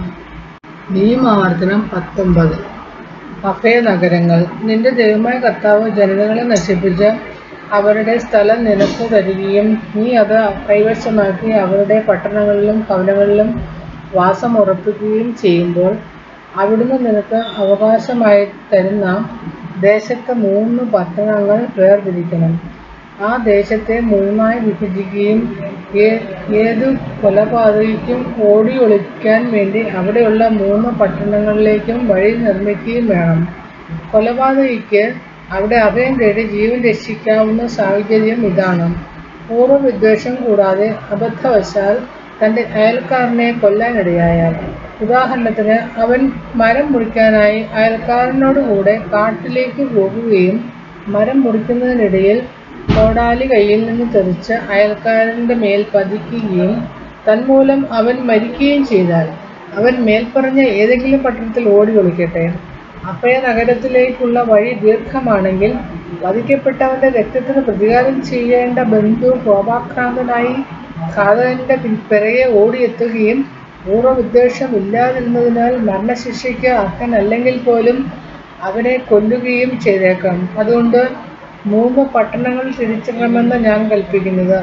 നിയമാവർത്തനം പത്തൊമ്പത് അഭയനഗരങ്ങൾ നിന്റെ ദൈവമായ കർത്താവ് ജനതകളെ നശിപ്പിച്ച് അവരുടെ സ്ഥലം നിനക്ക് തരികയും നീ അത് കൈവശമാക്കി അവരുടെ പട്ടണങ്ങളിലും ഭവനങ്ങളിലും വാസം ഉറപ്പിക്കുകയും ചെയ്യുമ്പോൾ അവിടുന്ന് നിനക്ക് അവകാശമായി തരുന്ന ദേശത്ത് മൂന്ന് പട്ടണങ്ങൾ വേർതിരിക്കണം ആ ദേശത്തെ മൂന്നായി വിഭജിക്കുകയും ഏ- ഏതു കൊലപാതകയ്ക്കും ഓടി ഒളിക്കാൻ വേണ്ടി അവിടെയുള്ള മൂന്ന് പട്ടണങ്ങളിലേക്കും വഴി നിർമ്മിക്കുകയും വേണം കൊലപാതകയ്ക്ക് അവിടെ അഭയം തേടി ജീവൻ രക്ഷിക്കാവുന്ന സാഹചര്യം ഇതാണ് പൂർവ്വവിദ്വേഷം കൂടാതെ അബദ്ധവശാൽ തൻ്റെ അയൽക്കാരനെ കൊല്ലാനിടയായാൽ ഉദാഹരണത്തിന് അവൻ മരം മുറിക്കാനായി അയൽക്കാരനോടുകൂടെ കാട്ടിലേക്ക് പോകുകയും മരം മുറിക്കുന്നതിനിടയിൽ കോടാലി കയ്യിൽ നിന്ന് തെറിച്ച് അയൽക്കാരൻ്റെ മേൽ പതിക്കുകയും തന്മൂലം അവൻ മരിക്കുകയും ചെയ്താൽ അവൻ മേൽപ്പറഞ്ഞ ഏതെങ്കിലും പട്ടണത്തിൽ ഓടി ഒളിക്കട്ടെ അഭയ നഗരത്തിലേക്കുള്ള വഴി ദീർഘമാണെങ്കിൽ വധിക്കപ്പെട്ടവന്റെ രക്തത്തിന് പ്രതികാരം ചെയ്യേണ്ട ബന്ധു കോപാക്രാന്തനായി ഘാതകന്റെ പിൻ- പിറകെ ഓടിയെത്തുകയും പൂർവ്വവിദ്വേഷം ഇല്ലാതിരുന്നതിനാൽ മരണശിക്ഷയ്ക്ക് അർഹനല്ലെങ്കിൽ പോലും അവനെ കൊല്ലുകയും ചെയ്തേക്കാം അതുകൊണ്ട് മൂന്ന് പട്ടണങ്ങൾ തിരിച്ചിടണമെന്ന് ഞാൻ കൽപ്പിക്കുന്നത്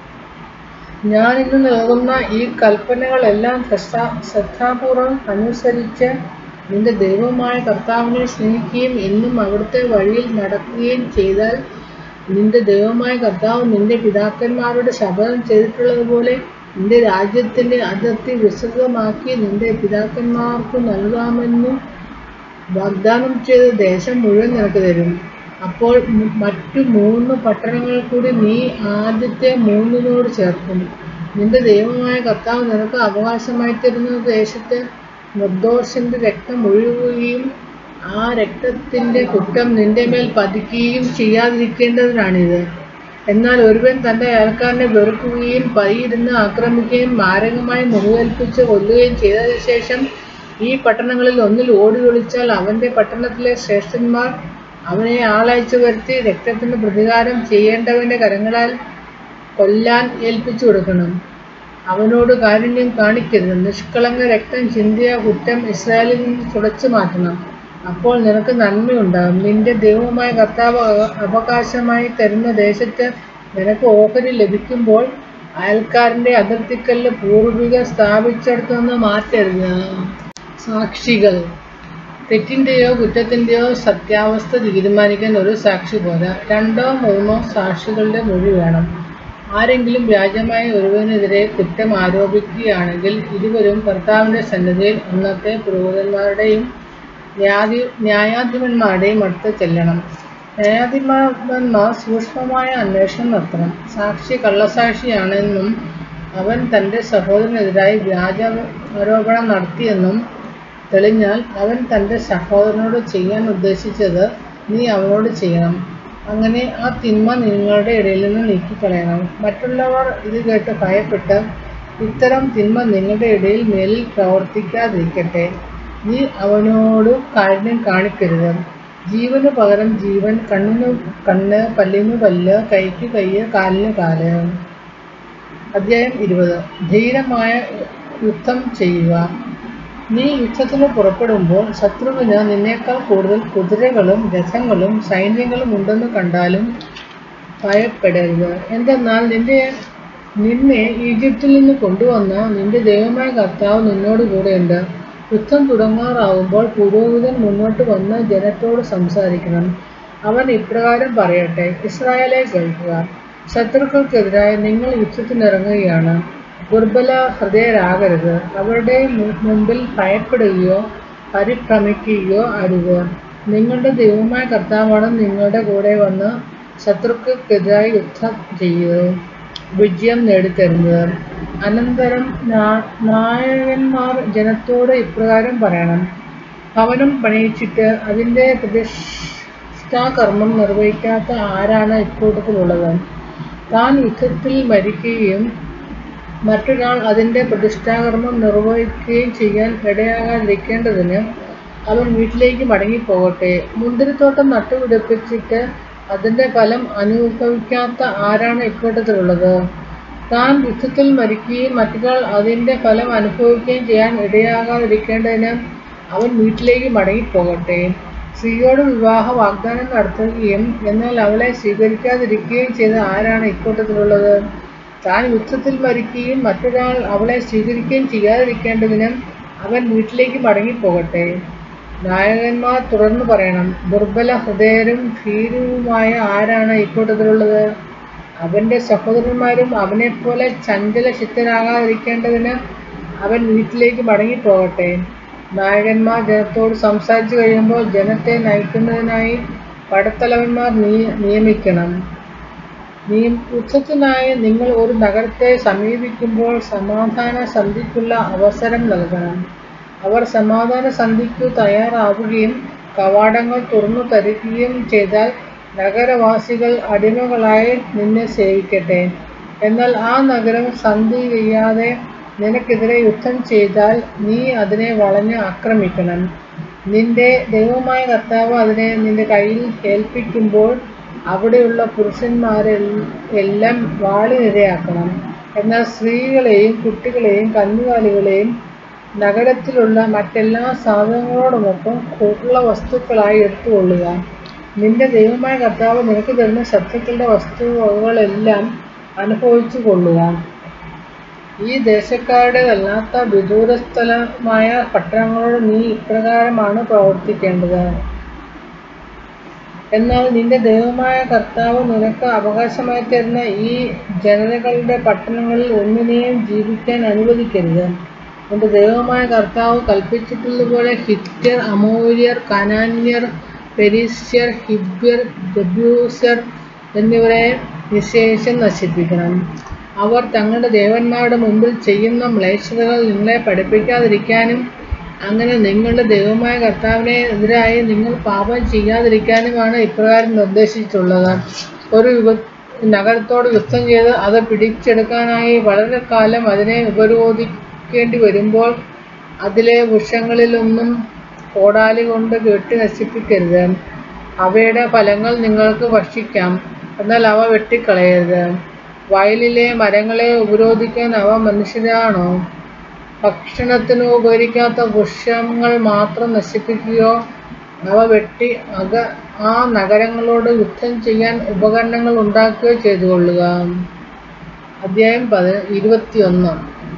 ഞാൻ ഇന്ന് നൽകുന്ന ഈ കൽപ്പനകളെല്ലാം ശ്രദ്ധ- ശ്രദ്ധാപൂർവം അനുസരിച്ച് നിന്റെ ദൈവമായ കർത്താവിനെ സ്നേഹിക്കുകയും എന്നും അവിടുത്തെ വഴിയിൽ നടക്കുകയും ചെയ്താൽ നിന്റെ ദൈവമായ കർത്താവ് നിന്റെ പിതാക്കന്മാരോട് ശപഥം ചെയ്തിട്ടുള്ളതുപോലെ നിന്റെ രാജ്യത്തിന്റെ അതിർത്തി വിസ്തൃതമാക്കി നിന്റെ പിതാക്കന്മാർക്ക് നൽകാമെന്ന് വാഗ്ദാനം ചെയ്ത ദേശം മുഴുവൻ നിനക്ക് തരും അപ്പോൾ മു- മറ്റു മൂന്ന് പട്ടണങ്ങൾ കൂടി നീ ആദ്യത്തെ മൂന്നിനോട് ചേർക്കും നിന്റെ ദൈവമായ കർത്താവ് നിനക്ക് അവകാശമായി തരുന്ന ദേശത്ത് നിർദോഷന്റെ രക്തം ഒഴുകുകയും ആ രക്തത്തിന്റെ കുറ്റം നിന്റെ മേൽ പതിക്കുകയും ചെയ്യാതിരിക്കേണ്ടതിനാണിത് എന്നാൽ ഒരുവൻ തന്റെ അയൽക്കാരനെ വെറുക്കുകയും പതിയിരുന്ന് ആക്രമിക്കുകയും മാരകമായി മുറിവേൽപ്പിച്ച് കൊല്ലുകയും ചെയ്തതിനു ശേഷം ഈ പട്ടണങ്ങളിൽ ഒന്നിൽ ഓടി ഒളിച്ചാൽ അവന്റെ പട്ടണത്തിലെ ശ്രേഷ്ഠന്മാർ അവനെ ആളയച്ചു വരുത്തി രക്തത്തിന് പ്രതികാരം ചെയ്യേണ്ടവന്റെ കരങ്ങളാൽ കൊല്ലാൻ ഏൽപ്പിച്ചു കൊടുക്കണം അവനോട് കാരുണ്യം കാണിക്കരുത് നിഷ്കളങ്ക രക്തം ചിന്തിയ കുറ്റം ഇസ്രായേലിൽ നിന്ന് തുടച്ചു മാറ്റണം അപ്പോൾ നിനക്ക് നന്മയുണ്ടാകും നിന്റെ ദൈവമായ കർത്താവ് അവ- അവകാശമായി തരുന്ന ദേശത്ത് നിനക്ക് ഓഹരി ലഭിക്കുമ്പോൾ അയൽക്കാരന്റെ അതിർത്തിക്കല്ല് പൂർവിക സ്ഥാപിച്ചിടത്തുനിന്ന് മാറ്റരുത് സാക്ഷികൾ തെറ്റിന്റെയോ കുറ്റത്തിന്റെയോ സത്യാവസ്ഥ തീരുമാനിക്കാൻ ഒരു സാക്ഷി പോരാ രണ്ടോ മൂന്നോ സാക്ഷികളുടെ മൊഴി വേണം ആരെങ്കിലും വ്യാജമായി ഒരുവനെതിരെ കുറ്റം ആരോപിക്കുകയാണെങ്കിൽ ഇരുവരും കർത്താവിന്റെ സന്നിധിയിൽ അന്നത്തെ പുരോഹിതന്മാരുടെയും ന്യായാധി ന്യായാധിപന്മാരുടെയും അടുത്ത് ചെല്ലണം ന്യായാധിപന്മാർ സൂക്ഷ്മമായ അന്വേഷണം നടത്തണം സാക്ഷി കള്ളസാക്ഷിയാണെന്നും അവൻ തന്റെ സഹോദരനെതിരായി വ്യാജ ആരോപണം നടത്തിയെന്നും തെളിഞ്ഞാൽ അവൻ തന്റെ സഹോദരനോട് ചെയ്യാൻ ഉദ്ദേശിച്ചത് നീ അവനോട് ചെയ്യണം അങ്ങനെ ആ തിന്മ നിങ്ങളുടെ ഇടയിൽ നിന്ന് നീക്കിക്കളയണം മറ്റുള്ളവർ ഇത് കേട്ട് ഭയപ്പെട്ട് ഇത്തരം തിന്മ നിങ്ങളുടെ ഇടയിൽ മേലിൽ പ്രവർത്തിക്കാതിരിക്കട്ടെ നീ അവനോട് കാരുണ്യം കാണിക്കരുത് ജീവന് പകരം ജീവൻ കണ്ണിന് കണ്ണ് പല്ലിന് പല്ല് കൈക്ക് കയ്യ് കാലിന് കാല് അധ്യായം ഇരുപത് ധീരമായ യുദ്ധം ചെയ്യുക നീ യുദ്ധത്തിന് പുറപ്പെടുമ്പോൾ ശത്രുവിന് നിന്നേക്കാൾ കൂടുതൽ കുതിരകളും രഥങ്ങളും സൈന്യങ്ങളും ഉണ്ടെന്ന് കണ്ടാലും ഭയപ്പെടരുത് എന്തെന്നാൽ നിന്റെ നിന്നെ ഈജിപ്തിൽ നിന്ന് കൊണ്ടുവന്ന നിന്റെ ദൈവമായ കർത്താവ് നിന്നോട് കൂടെയുണ്ട് യുദ്ധം തുടങ്ങാറാവുമ്പോൾ പുരോഹിതൻ മുന്നോട്ട് വന്ന് ജനത്തോട് സംസാരിക്കണം അവൻ ഇപ്രകാരം പറയട്ടെ ഇസ്രായേലെ കേൾക്കുക ശത്രുക്കൾക്കെതിരായി നിങ്ങൾ യുദ്ധത്തിനിറങ്ങുകയാണ് ദുർബല ഹൃദയരാകരുത് അവരുടെ മു- മുമ്പിൽ ഭയപ്പെടുകയോ പരിഭ്രമിക്കുകയോ അരുത് നിങ്ങളുടെ ദൈവമായ കർത്താവാണ് നിങ്ങളുടെ കൂടെ വന്ന് ശത്രുക്കൾക്കെതിരായി യുദ്ധം ചെയ്യുന്നത് വിജയം നേടിത്തരുന്നത് അനന്തരം നാ- നായകന്മാർ ജനത്തോട് ഇപ്രകാരം പറയണം ഭവനം പണിയിച്ചിട്ട് അതിൻ്റെ പ്രതിഷ്ഠാകർമ്മം നിർവഹിക്കാത്ത ആരാണ് ഇക്കൂട്ടത്തിലുള്ളത് താൻ യുദ്ധത്തിൽ മരിക്കുകയും മറ്റൊരാൾ അതിൻ്റെ പ്രതിഷ്ഠാകർമ്മം നിർവഹിക്കുകയും ചെയ്യാൻ ഇടയാകാതിരിക്കേണ്ടതിന് അവൻ വീട്ടിലേക്ക് മടങ്ങിപ്പോകട്ടെ മുന്തിരിത്തോട്ടം നട്ടുപിടിപ്പിച്ചിട്ട് അതിൻ്റെ ഫലം അനുഭവിക്കാത്ത ആരാണ് ഇക്കൂട്ടത്തിലുള്ളത് താൻ യുദ്ധത്തിൽ മരിക്കുകയും മറ്റൊരാൾ അതിൻ്റെ ഫലം അനുഭവിക്കുകയും ചെയ്യാൻ ഇടയാകാതിരിക്കേണ്ടതിന് അവൻ വീട്ടിലേക്ക് മടങ്ങിപ്പോകട്ടെ സ്ത്രീയോട് വിവാഹ വാഗ്ദാനം നടത്തുകയും എന്നാൽ അവളെ സ്വീകരിക്കാതിരിക്കുകയും ചെയ്ത ആരാണ് ഇക്കൂട്ടത്തിലുള്ളത് താൻ യുദ്ധത്തിൽ മരിക്കുകയും മറ്റൊരാൾ അവളെ സ്വീകരിക്കുകയും ചെയ്യാതിരിക്കേണ്ടതിന് അവൻ വീട്ടിലേക്ക് മടങ്ങിപ്പോകട്ടെ നായകന്മാർ തുടർന്ന് പറയണം ദുർബല ഹൃദയരും ഭീരുവുമായ ആരാണ് ഇക്കൂട്ടത്തിലുള്ളത് അവന്റെ സഹോദരന്മാരും അവനെപ്പോലെ ചഞ്ചല ചിത്തരാകാതിരിക്കേണ്ടതിന് അവൻ വീട്ടിലേക്ക് മടങ്ങിപ്പോകട്ടെ നായകന്മാർ ജനത്തോട് സംസാരിച്ചു കഴിയുമ്പോൾ ജനത്തെ നയിക്കുന്നതിനായി പടത്തലവന്മാർ നിയ- നിയമിക്കണം നീ യുദ്ധത്തിനായി നിങ്ങൾ ഒരു നഗരത്തെ സമീപിക്കുമ്പോൾ സമാധാന സന്ധിക്കുള്ള അവസരം നൽകണം അവർ സമാധാന സന്ധിക്കു തയ്യാറാവുകയും കവാടങ്ങൾ തുറന്നു തരികയും ചെയ്താൽ നഗരവാസികൾ അടിമകളായി നിന്നെ സേവിക്കട്ടെ എന്നാൽ ആ നഗരം സന്ധി ചെയ്യാതെ നിനക്കെതിരെ യുദ്ധം ചെയ്താൽ നീ അതിനെ വളഞ്ഞ് ആക്രമിക്കണം നിന്റെ ദൈവമായ കർത്താവ് അതിനെ നിന്റെ കയ്യിൽ ഏൽപ്പിക്കുമ്പോൾ അവിടെയുള്ള പുരുഷന്മാരെ എല്ലാം വാളിനിരയാക്കണം എന്നാൽ സ്ത്രീകളെയും കുട്ടികളെയും കന്നുകാലികളെയും നഗരത്തിലുള്ള മറ്റെല്ലാ സാധനങ്ങളോടുമൊപ്പം കൂട്ടുള്ള വസ്തുക്കളായി എടുത്തുകൊള്ളുക നിന്റെ ദൈവമായ കർത്താവ് നിനക്ക് തരുന്ന ശത്രുക്കളുടെ വസ്തുവകകളെല്ലാം അനുഭവിച്ചു കൊള്ളുക ഈ ദേശക്കാരുടേതല്ലാത്ത വിദൂരസ്ഥലമായ പട്ടണങ്ങളോട് നീ ഇപ്രകാരമാണ് പ്രവർത്തിക്കേണ്ടത് എന്നാൽ നിന്റെ ദൈവമായ കർത്താവ് നിനക്ക് അവകാശമായി തരുന്ന ഈ ജനതകളുടെ പട്ടണങ്ങളിൽ ഒന്നിനെയും ജീവിക്കാൻ അനുവദിക്കരുത് നിന്റെ ദൈവമായ കർത്താവ് കൽപ്പിച്ചിട്ടുള്ളതുപോലെ ഹിത്യർ അമോര്യർ കനാന്യർ പെരിസ്യർ ഹിബ്യർ ജബ്യൂസർ എന്നിവരെ നിശേഷം നശിപ്പിക്കണം അവർ തങ്ങളുടെ ദേവന്മാരുടെ മുമ്പിൽ ചെയ്യുന്ന മ്ലേച്ഛതകൾ നിങ്ങളെ പഠിപ്പിക്കാതിരിക്കാനും അങ്ങനെ നിങ്ങളുടെ ദൈവമായ കർത്താവിനെ എതിരായി നിങ്ങൾ പാപം ചെയ്യാതിരിക്കാനുമാണ് ഇപ്രകാരം നിർദ്ദേശിച്ചിട്ടുള്ളത് ഒരു വിഭ നഗരത്തോട് യുദ്ധം ചെയ്ത് അത് പിടിച്ചെടുക്കാനായി വളരെ കാലം അതിനെ ഉപരോധിക്കേണ്ടി വരുമ്പോൾ അതിലെ വൃക്ഷങ്ങളിലൊന്നും കോടാലി കൊണ്ട് കെട്ടി നശിപ്പിക്കരുത് അവയുടെ ഫലങ്ങൾ നിങ്ങൾക്ക് ഭക്ഷിക്കാം എന്നാൽ അവ വെട്ടിക്കളയരുത് വയലിലെ മരങ്ങളെ ഉപരോധിക്കാൻ അവ മനുഷ്യരാണോ ഭക്ഷണത്തിന് ഉപകരിക്കാത്ത വൃക്ഷങ്ങൾ മാത്രം നശിപ്പിക്കുകയോ അവ വെട്ടി അക ആ നഗരങ്ങളോട് യുദ്ധം ചെയ്യാൻ ഉപകരണങ്ങൾ ഉണ്ടാക്കുകയോ ചെയ്തുകൊള്ളുക അധ്യായം പതി ഇരുപത്തിയൊന്ന്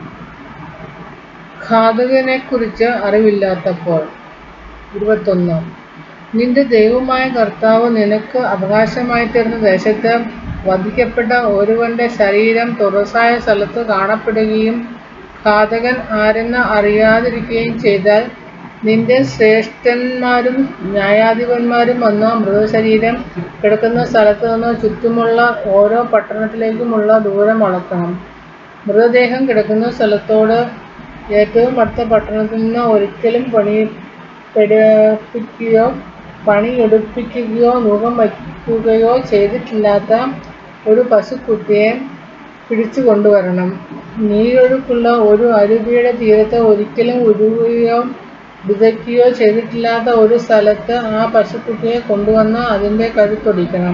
ഘാതകനെക്കുറിച്ച് അറിവില്ലാത്തപ്പോൾ ഇരുപത്തൊന്ന് നിന്റെ ദൈവമായ കർത്താവ് നിനക്ക് അവകാശമായി തരുന്ന ദേശത്ത് വധിക്കപ്പെട്ട ഒരുവന്റെ ശരീരം തുറസായ സ്ഥലത്ത് കാണപ്പെടുകയും ഘാതകൻ ആരെന്ന് അറിയാതിരിക്കുകയും ചെയ്താൽ നിന്റെ ശ്രേഷ്ഠന്മാരും ന്യായാധിപന്മാരും വന്ന് മൃതശരീരം കിടക്കുന്ന സ്ഥലത്ത് നിന്ന് ചുറ്റുമുള്ള ഓരോ പട്ടണത്തിലേക്കുമുള്ള ദൂരം അളക്കണം മൃതദേഹം കിടക്കുന്ന സ്ഥലത്തോട് ഏറ്റവും അടുത്ത പട്ടണത്തിൽ നിന്ന് ഒരിക്കലും പണിപ്പെടുപ്പിക്കുകയോ പണിയെടുപ്പിക്കുകയോ മുഖം വയ്ക്കുകയോ ചെയ്തിട്ടില്ലാത്ത ഒരു പശുക്കുട്ടിയെ പിടിച്ചു കൊണ്ടുവരണം നീരൊഴുക്കുള്ള ഒരു അരുവിയുടെ തീരത്ത് ഒരിക്കലും ഉരുവുകയോ വിതയ്ക്കുകയോ ചെയ്തിട്ടില്ലാത്ത ഒരു സ്ഥലത്ത് ആ പശുക്കുട്ടിയെ കൊണ്ടുവന്ന് അതിൻ്റെ കഴുത്തൊടിക്കണം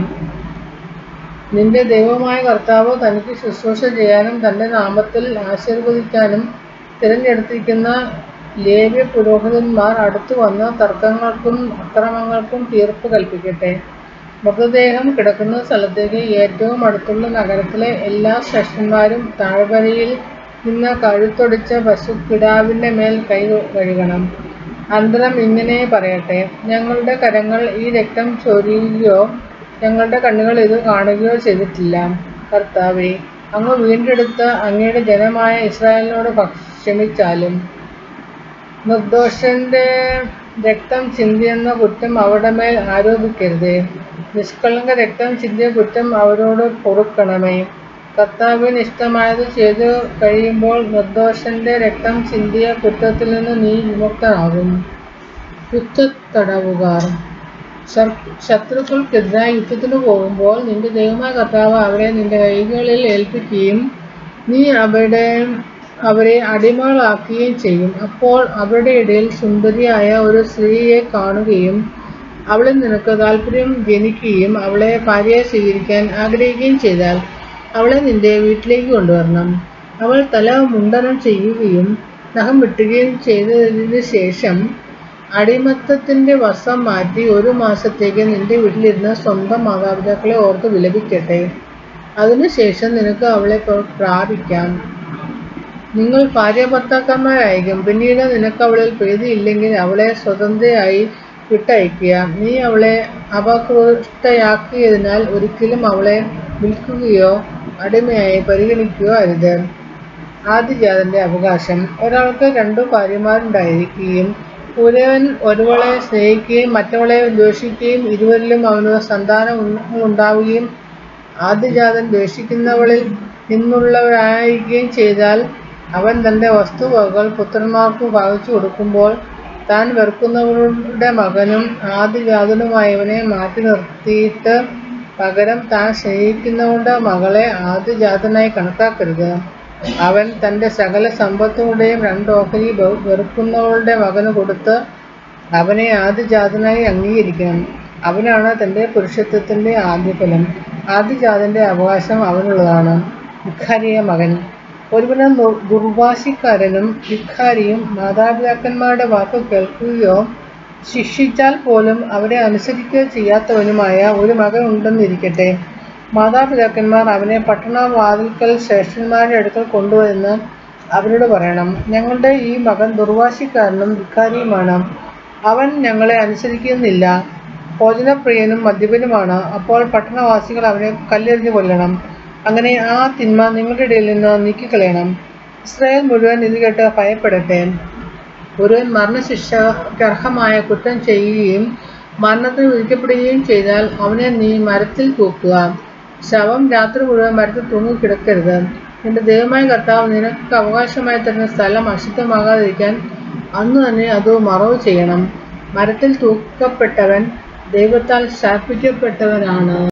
നിന്റെ ദൈവമായ കർത്താവ് തനിക്ക് ശുശ്രൂഷ ചെയ്യാനും തൻ്റെ നാമത്തിൽ ആശീർവദിക്കാനും തിരഞ്ഞെടുത്തിരിക്കുന്ന ലേവ്യ പുരോഹിതന്മാർ അടുത്തു വന്ന് തർക്കങ്ങൾക്കും അക്രമങ്ങൾക്കും തീർപ്പ് കൽപ്പിക്കട്ടെ മൃതദേഹം കിടക്കുന്ന സ്ഥലത്തേക്ക് ഏറ്റവും അടുത്തുള്ള നഗരത്തിലെ എല്ലാ ശ്രേഷ്ഠന്മാരും താഴ്വരയിൽ നിന്ന് കഴുത്തൊടിച്ച പശുക്കിടാവിൻ്റെ മേൽ കൈ കഴുകണം അന്തരം ഇങ്ങനെ പറയട്ടെ ഞങ്ങളുടെ കരങ്ങൾ ഈ രക്തം ചൊരിയുകയോ ഞങ്ങളുടെ കണ്ണുകൾ ഇത് കാണുകയോ ചെയ്തിട്ടില്ല കർത്താവെ അങ്ങ് വീണ്ടെടുത്ത അങ്ങയുടെ ജനമായ ഇസ്രായേലിനോട് ക്ഷമിച്ചാലും നിർദോഷന്റെ രക്തം ചിന്തിയെന്ന കുറ്റം അവരുടെ മേൽ ആരോപിക്കരുതേ നിഷ്കളങ്ക രക്തം ചിന്തിയ കുറ്റം അവരോട് പൊറുക്കണമേ കർത്താവിന് ഇഷ്ടമായത് ചെയ്തു കഴിയുമ്പോൾ നിർദോഷന്റെ രക്തം ചിന്തിയ കുറ്റത്തിൽ നിന്ന് നീ വിമുക്തനാകും യുദ്ധത്തടവുകാർ ശത്രുക്കൾക്കെതിരായി യുദ്ധത്തിന് പോകുമ്പോൾ നിന്റെ ദൈവമായ കർത്താവ് അവരെ നിന്റെ കൈകളിൽ ഏൽപ്പിക്കുകയും നീ അവരുടെ അവരെ അടിമകളാക്കുകയും ചെയ്യും അപ്പോൾ അവരുടെ ഇടയിൽ സുന്ദരിയായ ഒരു സ്ത്രീയെ കാണുകയും അവളിൽ നിനക്ക് താല്പര്യം ജനിക്കുകയും അവളെ ഭാര്യയെ സ്വീകരിക്കാൻ ആഗ്രഹിക്കുകയും ചെയ്താൽ അവളെ നിന്റെ വീട്ടിലേക്ക് കൊണ്ടുവരണം അവൾ തല മുണ്ടനം ചെയ്യുകയും നഖം വെട്ടുകയും ചെയ്തതിന് ശേഷം അടിമത്തത്തിന്റെ വസ്ത്രം മാറ്റി ഒരു മാസത്തേക്ക് നിന്റെ വീട്ടിലിരുന്ന് സ്വന്തം മാതാപിതാക്കളെ ഓർത്ത് വിലപിക്കട്ടെ അതിനുശേഷം നിനക്ക് അവളെ പ്രാപിക്കാം നിങ്ങൾ ഭാര്യ ഭർത്താക്കന്മാരായിരിക്കും പിന്നീട് നിനക്ക് അവളിൽ പ്രീതിയില്ലെങ്കിൽ അവളെ സ്വതന്ത്രയായി വിട്ടയക്കുക നീ അവളെ അപകൃഷ്ടയാക്കിയതിനാൽ ഒരിക്കലും അവളെ വിൽക്കുകയോ അടിമയായി പരിഗണിക്കുകയോ അരുത് ആദ്യജാതന്റെ അവകാശം ഒരാൾക്ക് രണ്ടു ഭാര്യമാരുണ്ടായിരിക്കുകയും ഒരുവൻ ഒരുവളെ സ്നേഹിക്കുകയും മറ്റവളെ ദ്വേഷിക്കുകയും ഇരുവരിലും അവന് സന്താനം ഉണ്ടാവുകയും ആദ്യജാതൻ ദ്വേഷിക്കുന്നവളിൽ നിന്നുള്ളവരായിരിക്കുകയും ചെയ്താൽ അവൻ തൻ്റെ വസ്തുവകകൾ പുത്രന്മാർക്ക് ഭാഗിച്ചു കൊടുക്കുമ്പോൾ താൻ വെറുക്കുന്നവരുടെ മകനും ആദ്യജാതനുമായവനെ മാറ്റി നിർത്തിയിട്ട് പകരം താൻ സ്നേഹിക്കുന്നവരുടെ മകളെ ആദ്യജാതനായി കണക്കാക്കരുത് അവൻ തൻ്റെ സകല സമ്പത്തുകളുടെയും രണ്ട് ഓഹരി വെറുക്കുന്നവളുടെ മകന് കൊടുത്ത് അവനെ ആദ്യജാതനായി അംഗീകരിക്കണം അവനാണ് തൻ്റെ പുരുഷത്വത്തിൻ്റെ ആദ്യഫലം ആദ്യജാതൻ്റെ അവകാശം അവനുള്ളതാണ് ഭിഖാരിയ മകൻ ഒരുവന് ദുർവാശിക്കാരനും ഭിഖാരിയും മാതാപിതാക്കന്മാരുടെ വാക്ക് കേൾക്കുകയോ ശിക്ഷിച്ചാൽ പോലും അവരെ അനുസരിക്കുകയോ ചെയ്യാത്തവനുമായ ഒരു മകൻ ഉണ്ടെന്നിരിക്കട്ടെ മാതാപിതാക്കന്മാർ അവനെ പട്ടണവാതിൽക്കൽ ശ്രേഷ്ഠന്മാരുടെ അടുക്കൽ കൊണ്ടുവന്ന് അവരോട് പറയണം ഞങ്ങളുടെ ഈ മകൻ ദുർവാശിക്കാരനും ധിക്കാരിയുമാണ് അവൻ ഞങ്ങളെ അനുസരിക്കുന്നില്ല ഭോജനപ്രിയനും മദ്യപനുമാണ് അപ്പോൾ പട്ടണവാസികൾ അവനെ കല്ലെറിഞ്ഞു കൊല്ലണം അങ്ങനെ ആ തിന്മ നിങ്ങളുടെ ഇടയിൽ നിന്ന് നീക്കിക്കളയണം ഇസ്രായേൽ മുഴുവൻ ഇത് കേട്ട് ഭയപ്പെടട്ടെ ഒരുവൻ മരണശിക്ഷയ്ക്കർഹമായ കുറ്റം ചെയ്യുകയും മരണത്തിന് വിധിക്കപ്പെടുകയും ചെയ്താൽ അവനെ നീ മരത്തിൽ തൂക്കുക ശവം രാത്രി മുഴുവൻ മരത്തിൽ തൂങ്ങി കിടക്കരുത് നിന്റെ ദൈവമായ കർത്താവ് നിനക്ക് അവകാശമായി തരുന്ന സ്ഥലം അശുദ്ധമാകാതിരിക്കാൻ അന്ന് തന്നെ അത് മറവ് ചെയ്യണം മരത്തിൽ തൂക്കപ്പെട്ടവൻ ദൈവത്താൽ ശാപിക്കപ്പെട്ടവനാണ്